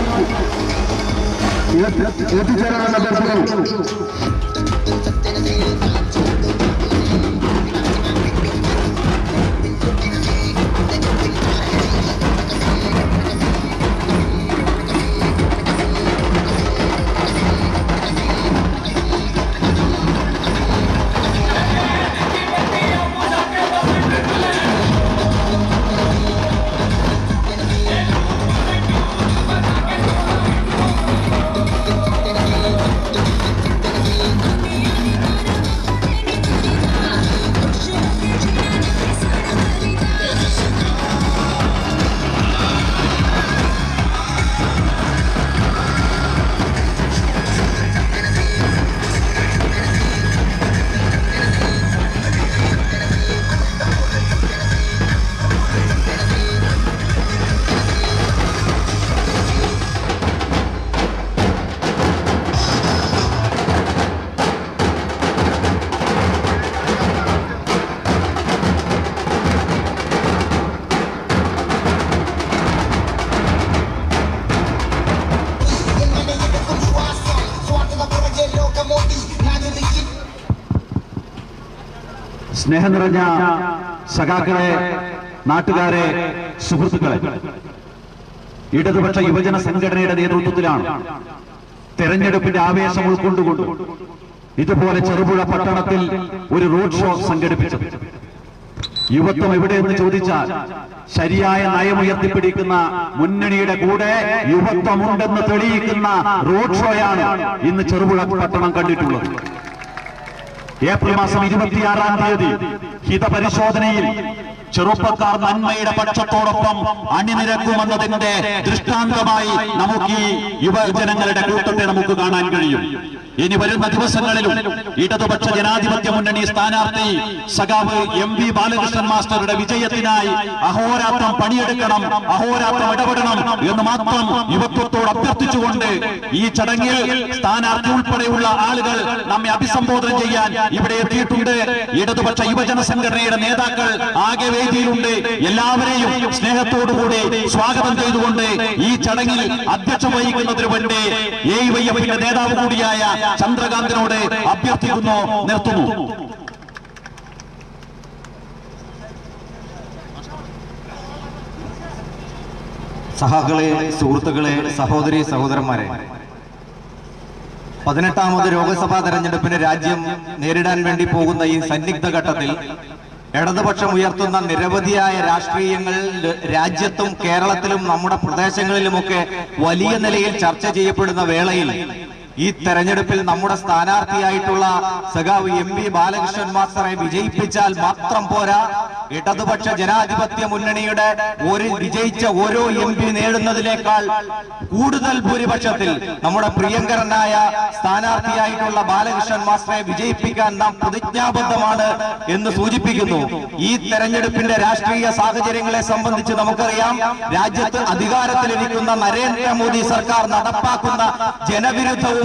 എത്തിച്ചേരാൻ അഭ്യർത്ഥിക്കുന്നു
സ്നേഹം നിറഞ്ഞ സഖാക്കളെ നാട്ടുകാരെ സുഹൃത്തുക്കളെ ഇടതുപക്ഷ യുവജന സംഘടനയുടെ നേതൃത്വത്തിലാണ് തെരഞ്ഞെടുപ്പിന്റെ ആവേശം ഉൾക്കൊണ്ടുകൊണ്ട് ഇതുപോലെ ചെറുപുഴ പട്ടണത്തിൽ ഒരു റോഡ് ഷോ സംഘടിപ്പിച്ചത് യുവത്വം എവിടെയെന്ന് ചോദിച്ചാൽ ശരിയായ നയമുയർത്തിപ്പിടിക്കുന്ന മുന്നണിയുടെ കൂടെ യുവത്വമുണ്ടെന്ന് തെളിയിക്കുന്ന റോഡ് ഷോയാണ് ഇന്ന് ചെറുപുഴ പട്ടണം കണ്ടിട്ടുള്ളത് ഏപ്രിൽ മാസം ഇരുപത്തിയാറാം തീയതി ഹിതപരിശോധനയിൽ ചെറുപ്പക്കാർ നന്മയുടെ പക്ഷത്തോടൊപ്പം അണിനിരക്കുമെന്നതിന്റെ ദൃഷ്ടാന്തമായി നമുക്ക് ഈ യുവജനങ്ങളുടെ കൂട്ടത്തെ നമുക്ക് കാണാൻ കഴിയും ഇനി വരുന്ന ദിവസങ്ങളിലും ഇടതുപക്ഷ ജനാധിപത്യ മുന്നണി സ്ഥാനാർത്ഥി സഖാവ് എം വി ബാലകൃഷ്ണൻ മാസ്റ്ററുടെ വിജയത്തിനായി അഹോരാത്രം പണിയെടുക്കണം അഹോരാത്രം ഇടപെടണം എന്ന് മാത്രം യുവത്വത്തോട് അഭ്യർത്ഥിച്ചുകൊണ്ട് ഈ ചടങ്ങിൽ സ്ഥാനാർത്ഥി ഉൾപ്പെടെയുള്ള ആളുകൾ നമ്മെ അഭിസംബോധന ചെയ്യാൻ ഇവിടെ എത്തിയിട്ടുണ്ട് ഇടതുപക്ഷ യുവജന സംഘടനയുടെ നേതാക്കൾ ആകെ വേദിയിലുണ്ട് എല്ലാവരെയും സ്നേഹത്തോടുകൂടി സ്വാഗതം ചെയ്തുകൊണ്ട് ഈ ചടങ്ങിൽ അധ്യക്ഷം വഹിക്കുന്നതിന് വേണ്ടി എ വൈ എഫിന്റെ നേതാവ് കൂടിയായ ചന്ദ്രകാന്തിനോട് അഭ്യർത്ഥിക്കുന്നു നിർത്തുന്നു
സഹാക്കളെ സുഹൃത്തുക്കളെ സഹോദരി സഹോദരന്മാരെ പതിനെട്ടാമത് ലോക്സഭാ തെരഞ്ഞെടുപ്പിന് രാജ്യം നേരിടാൻ വേണ്ടി പോകുന്ന ഈ സന്നിഗ്ധ ഘട്ടത്തിൽ ഇടതുപക്ഷം ഉയർത്തുന്ന നിരവധിയായ രാഷ്ട്രീയങ്ങൾ രാജ്യത്തും കേരളത്തിലും നമ്മുടെ പ്രദേശങ്ങളിലുമൊക്കെ വലിയ നിലയിൽ ചർച്ച ചെയ്യപ്പെടുന്ന വേളയിൽ ഈ തെരഞ്ഞെടുപ്പിൽ നമ്മുടെ സ്ഥാനാർത്ഥിയായിട്ടുള്ള സഖാവ് എം പി ബാലകൃഷ്ണൻ മാസ്റ്ററെ വിജയിപ്പിച്ചാൽ മാത്രം പോരാ ഇടതുപക്ഷ ജനാധിപത്യ മുന്നണിയുടെ ഒരു വിജയിച്ച ഓരോ എം പി നേടുന്നതിനേക്കാൾ കൂടുതൽ ഭൂരിപക്ഷത്തിൽ നമ്മുടെ പ്രിയങ്കരനായ സ്ഥാനാർത്ഥിയായിട്ടുള്ള ബാലകൃഷ്ണൻ മാസ്റ്ററെ വിജയിപ്പിക്കാൻ നാം പ്രതിജ്ഞാബദ്ധമാണ് എന്ന് സൂചിപ്പിക്കുന്നു ഈ തെരഞ്ഞെടുപ്പിന്റെ രാഷ്ട്രീയ സാഹചര്യങ്ങളെ സംബന്ധിച്ച് നമുക്കറിയാം രാജ്യത്ത് അധികാരത്തിലിരിക്കുന്ന നരേന്ദ്രമോദി സർക്കാർ നടപ്പാക്കുന്ന ജനവിരുദ്ധവും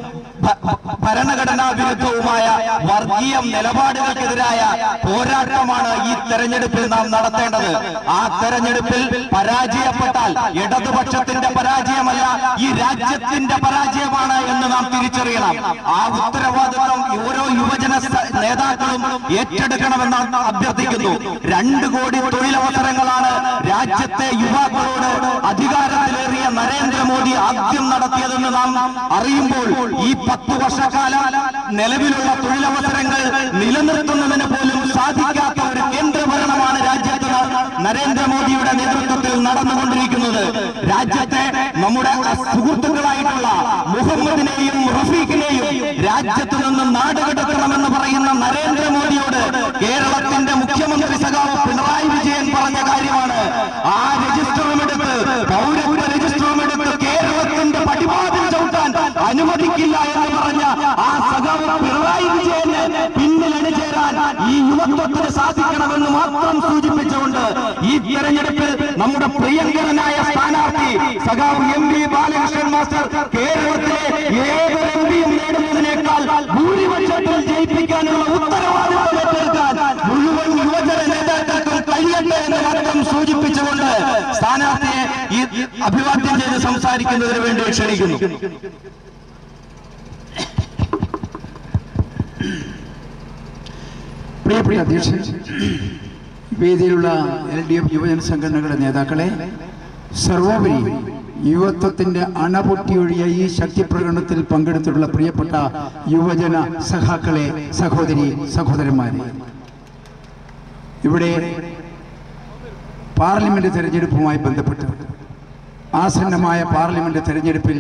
ഭ- ഭരണഘടനാ വിരുദ്ധവുമായ വർഗീയ നിലപാടുകൾക്കെതിരായ പോരാട്ടമാണ് ഈ തെരഞ്ഞെടുപ്പിൽ നാം നടത്തേണ്ടത് ആ തെരഞ്ഞെടുപ്പിൽ പരാജയപ്പെട്ടാൽ ഇടതുപക്ഷത്തിന്റെ പരാജയമല്ല ഈ രാജ്യത്തിന്റെ പരാജയമാണ് എന്ന് നാം തിരിച്ചറിയണം ആ ഉത്തരവാദിത്വം ഓരോ യുവജന സ- നേതാക്കളും ഏറ്റെടുക്കണമെന്ന് അഭ്യർത്ഥിക്കുന്നു രണ്ട് കോടി തൊഴിലവസരങ്ങളാണ് രാജ്യത്തെ യുവാക്കളോട് അധികാരത്തിലേറിയ നരേന്ദ്രമോദി ആദ്യം നടത്തിയതെന്ന് നാം അറിയുമ്പോൾ ഈ പത്ത് വർഷക്കാലം നിലവിലുള്ള തൊഴിലവസരങ്ങൾ നിലനിർത്തുന്നതിന് പോലും സാധിക്കാത്ത ഒരു കേന്ദ്ര ഭരണമാണ് രാജ്യത്ത് ന- നരേന്ദ്രമോദിയുടെ നേതൃത്വത്തിൽ നടന്നുകൊണ്ടിരിക്കുന്നത് രാജ്യത്തെ നമ്മുടെ സുഹൃത്തുക്കളായിട്ടുള്ള മുഹമ്മദിനെയും റഫീഖിനെയും രാജ്യത്ത് നിന്ന് നാടുകടക്കണമെന്ന് പറയുന്ന നരേന്ദ്രമോദിയോട് കേരളത്തിന്റെ മുഖ്യമന്ത്രി സഖാവ് പിണറായി വിജയൻ പറഞ്ഞ കാര്യമാണ് ആ രജിസ്റ്ററും എടുത്ത് പൗരത്വ രജിസ്റ്ററും എടുത്ത് കേരളത്തിന്റെ പടിവാതിൽ ചവിട്ടാൻ അനുവദിക്കില്ല എന്ന് പറഞ്ഞ ആ സഖാവ് പിണറായി വിജയന് പിന്നിൽ അണിചേരാൻ ഈ യുവത്വത്തിന് സാധിക്കണമെന്ന് മാത്രം സൂചിപ്പിച്ചുകൊണ്ട് ഈ തെരഞ്ഞെടുപ്പിൽ നമ്മുടെ പ്രിയങ്കരനായ സ്ഥാനാർത്ഥി സഖാവ് എം പി ബാലകൃഷ്ണൻ മാസ്റ്റർ കേരളത്തിലെ ഏതൊരു എം പിയും നേടുന്നതിനേക്കാൾ ഭൂരിപക്ഷത്തിൽ ജയിപ്പിക്കാനുള്ള ഉത്തരവാദിത്വം ഏറ്റെടുക്കാൻ മുഴുവൻ യുവജന നേതാക്കൾക്കും കഴിയട്ടെ എന്ന് മാത്രം സൂചിപ്പിച്ചുകൊണ്ട് സ്ഥാനാർത്ഥിയെ ഈ
അഭിവാദ്യം ചെയ്ത് സംസാരിക്കുന്നതിന് വേണ്ടി ക്ഷണിക്കുന്നു
പ്രിയപ്രിയ അധ്യക്ഷൻ വേദിയിലുള്ള എൽ ഡി എഫ് യുവജന സംഘടനകളുടെ നേതാക്കളെ സർവോപരി യുവത്വത്തിന്റെ അണപൊട്ടിയൊഴിയ ഈ ശക്തിപ്രകടനത്തിൽ പങ്കെടുത്തിട്ടുള്ള പ്രിയപ്പെട്ട യുവജന സഖാക്കളെ സഹോദരി സഹോദരന്മാരെ ഇവിടെ പാർലമെന്റ് തെരഞ്ഞെടുപ്പുമായി ബന്ധപ്പെട്ട് ആസന്നമായ പാർലമെന്റ് തെരഞ്ഞെടുപ്പിൽ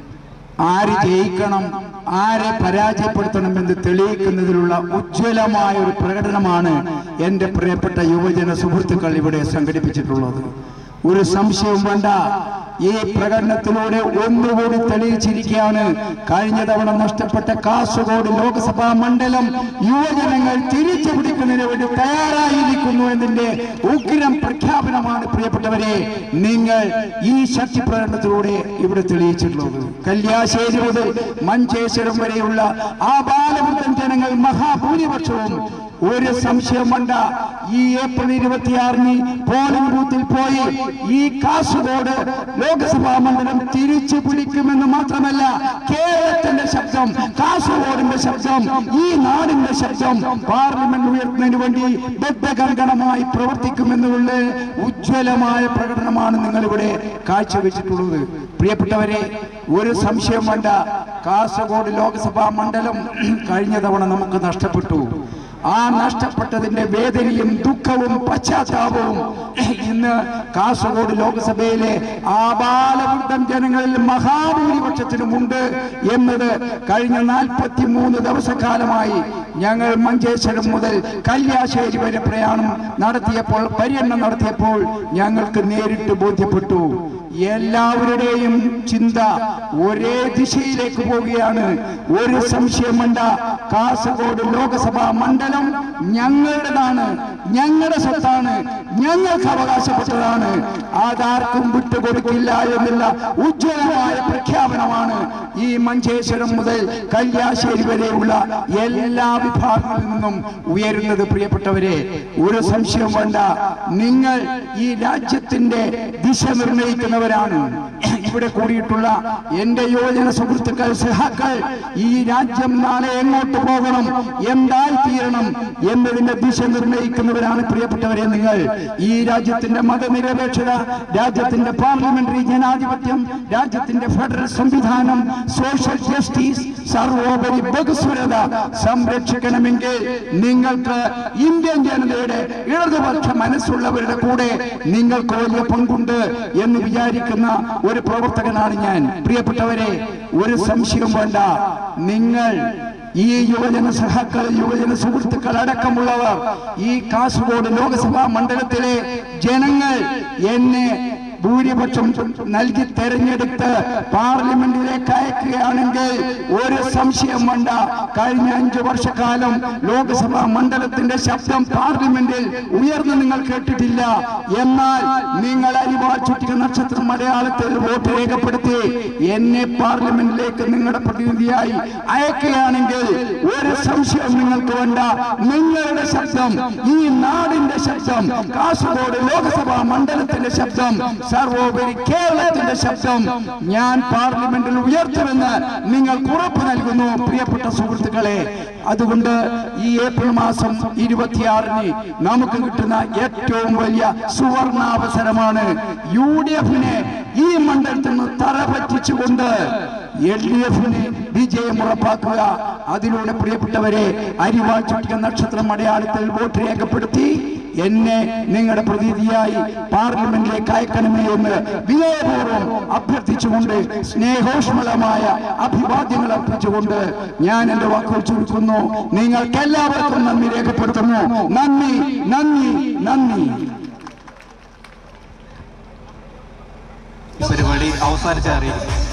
ആര് ജയിക്കണം ആരെ പരാജയപ്പെടുത്തണമെന്ന് തെളിയിക്കുന്നതിലുള്ള ഉജ്ജ്വലമായ ഒരു പ്രകടനമാണ് എൻ്റെ പ്രിയപ്പെട്ട യുവജന സുഹൃത്തുക്കൾ ഇവിടെ സംഘടിപ്പിച്ചിട്ടുള്ളത് ഒരു സംശയവും വേണ്ട ഈ പ്രകടനത്തിലൂടെ ഒന്നുകൂടി തെളിയിച്ചിരിക്കുകയാണ് കഴിഞ്ഞ തവണ നഷ്ടപ്പെട്ട കാസർഗോഡ് ലോക്സഭാ മണ്ഡലം യുവജനങ്ങൾ തിരിച്ചു പിടിക്കുന്നതിന് വേണ്ടി തയ്യാറായിരിക്കുന്നു എന്നതിന്റെ ഉഗ്രം പ്രഖ്യാപനമാണ് പ്രിയപ്പെട്ടവരെ നിങ്ങൾ ഈ ശക്തി പ്രകടനത്തിലൂടെ ഇവിടെ തെളിയിച്ചിട്ടുള്ളത് കല്യാശ്ശേരി മുതൽ മഞ്ചേശ്വരം വരെയുള്ള ആ ബാലവൃദ്ധൻ ജനങ്ങൾ മഹാഭൂരിപക്ഷവും ഒരു സംശയം വേണ്ട ഈ ഏപ്രിൽ ഇരുപത്തിയാറിന് പോളിംഗ് ബൂത്തിൽ പോയി ഈ കാസർഗോഡ് ലോക്സഭാ മണ്ഡലം തിരിച്ചു പിടിക്കുമെന്ന് മാത്രമല്ല കേരളത്തിന്റെ ശബ്ദം കാസർഗോഡിന്റെ ശബ്ദം ഈ നാടിന്റെ ശബ്ദം പാർലമെന്റ് ഉയർത്തുന്നതിന് വേണ്ടി ബദ്ധകങ്കണമായി പ്രവർത്തിക്കുമെന്നുള്ള ഉജ്ജ്വലമായ പ്രകടനമാണ് നിങ്ങൾ ഇവിടെ കാഴ്ചവെച്ചിട്ടുള്ളത് പ്രിയപ്പെട്ടവരെ ഒരു സംശയം വേണ്ട കാസർഗോഡ് ലോക്സഭാ മണ്ഡലം കഴിഞ്ഞ തവണ നമുക്ക് നഷ്ടപ്പെട്ടു ആ നഷ്ടപ്പെട്ടതിന്റെ വേദനയും ദുഃഖവും പശ്ചാത്താപവും ഇന്ന് കാസർഗോഡ് ലോക്സഭയിലെ ആബാലവൃദ്ധം ജനങ്ങളിൽ മഹാഭൂരിപക്ഷത്തിനുമുണ്ട് എന്നത് കഴിഞ്ഞ നാൽപ്പത്തി മൂന്ന് ദിവസക്കാലമായി ഞങ്ങൾ മഞ്ചേശ്വരം മുതൽ കല്യാശ്ശേരി വരെ പ്രയാണം നടത്തിയപ്പോൾ പര്യടനം നടത്തിയപ്പോൾ ഞങ്ങൾക്ക് നേരിട്ട് ബോധ്യപ്പെട്ടു എല്ലാവരുടെയും ചിന്ത ഒരേ ദിശയിലേക്ക് പോവുകയാണ് ഒരു സംശയം വേണ്ട കാസർഗോഡ് ലോക്സഭാ മണ്ഡലം ഞങ്ങളുടേതാണ് ഞങ്ങളുടെ സ്വത്താണ് ഞങ്ങൾക്ക് അവകാശപ്പെട്ടതാണ് അതാർക്കും വിട്ടുകൊടുക്കില്ല എന്നുള്ള ഉജ്ജ്വലമായ പ്രഖ്യാപനമാണ് ഈ മഞ്ചേശ്വരം മുതൽ കല്യാശ്ശേരി വരെയുള്ള എല്ലാ വിഭാഗങ്ങളിൽ നിന്നും ഉയരുന്നത് പ്രിയപ്പെട്ടവരെ ഒരു സംശയം വേണ്ട നിങ്ങൾ ഈ രാജ്യത്തിന്റെ ദിശ നിർണയിക്കുന്നവരാണ് ഇവിടെ കൂടിയിട്ടുള്ള എന്റെ യുവജന സുഹൃത്തുക്കൾ സഹാക്കൾ ഈ രാജ്യം നാളെ എങ്ങോട്ട് പോകണം എന്തായി തീരണം എന്നതിന്റെ ദിശ നിർണയിക്കുന്നവരാണ് പ്രിയപ്പെട്ടവരെ നിങ്ങൾ ഈ രാജ്യത്തിന്റെ മതനിരപേക്ഷത രാജ്യത്തിന്റെ പാർലമെന്ററി ജനാധിപത്യം രാജ്യത്തിന്റെ ഫെഡറൽ സംവിധാനം സോഷ്യൽ ജസ്റ്റിസ് സർവോപരി ബഹുസ്വരത സംരക്ഷിക്കണമെങ്കിൽ നിങ്ങൾക്ക് ഇന്ത്യൻ ജനതയുടെ ഇടതുപക്ഷ മനസ്സുള്ളവരുടെ കൂടെ നിങ്ങൾക്ക് വലിയ പങ്കുണ്ട് എന്ന് വിചാരിക്കുന്ന ഒരു പ്രവർത്തകനാണ് ഞാൻ പ്രിയപ്പെട്ടവരെ ഒരു സംശയം വേണ്ട നിങ്ങൾ ഈ യുവജന സഹാക്കൾ യുവജന സുഹൃത്തുക്കൾ അടക്കമുള്ളവർ ഈ കാസർഗോഡ് ലോക്സഭാ മണ്ഡലത്തിലെ ജനങ്ങൾ എന്നെ ഭൂരിപക്ഷം നൽകി തെരഞ്ഞെടുത്ത് പാർലമെന്റിലേക്ക് അയക്കുകയാണെങ്കിൽ ഒരു സംശയം വേണ്ട കഴിഞ്ഞ അഞ്ചു വർഷക്കാലം ലോക്സഭാ മണ്ഡലത്തിന്റെ ശബ്ദം പാർലമെന്റിൽ ഉയർന്നു നിങ്ങൾ കേട്ടിട്ടില്ല എന്നാൽ നിങ്ങൾ അരിവാൾ ചുറ്റിക നക്ഷത്രം മലയാളത്തിൽ വോട്ട് രേഖപ്പെടുത്തി എന്നെ പാർലമെന്റിലേക്ക് നിങ്ങളുടെ പ്രതിനിധിയായി അയക്കുകയാണെങ്കിൽ ഒരു സംശയം നിങ്ങൾക്ക് വേണ്ട നിങ്ങളുടെ ശബ്ദം ഈ നാടിന്റെ ശബ്ദം കാസർഗോഡ് ലോക്സഭാ മണ്ഡലത്തിന്റെ ശബ്ദം സർവോപരി കേരളത്തിന്റെ ശബ്ദം ഞാൻ പാർലമെന്റിൽ ഉയർത്തുമെന്ന് നിങ്ങൾ ഉറപ്പ് നൽകുന്നു പ്രിയപ്പെട്ട സുഹൃത്തുക്കളെ അതുകൊണ്ട് ഈ ഏപ്രിൽ മാസം ഇരുപത്തിയാറിന് നമുക്ക് കിട്ടുന്ന ഏറ്റവും വലിയ സുവർണാവസരമാണ് യു ഡി എഫിനെ ഈ മണ്ഡലത്തിൽ നിന്ന് തറ പറ്റിച്ചുകൊണ്ട് എൽ ഡി എഫിന് വിജയം ഉറപ്പാക്കുക അതിലൂടെ പ്രിയപ്പെട്ടവരെ അരിവാൾ ചുറ്റിക നക്ഷത്രം അടയാളത്തിൽ വോട്ട് രേഖപ്പെടുത്തി എന്നെ നിങ്ങളുടെ പ്രതിനിധിയായി പാർലമെന്റിലേക്ക് അയക്കണമേ എന്ന് വിനയപൂർവ്വം അഭ്യർത്ഥിച്ചുകൊണ്ട് സ്നേഹോഷ്മളമായ അഭിവാദ്യങ്ങൾ അർപ്പിച്ചുകൊണ്ട് ഞാൻ എന്റെ വാക്കുകൾ ചുരുക്കുന്നു നിങ്ങൾക്ക് എല്ലാവർക്കും നന്ദി രേഖപ്പെടുത്തുന്നു നന്ദി നന്ദി നന്ദി
പരിപാടി അവസാനിച്ച അറിയിക്കും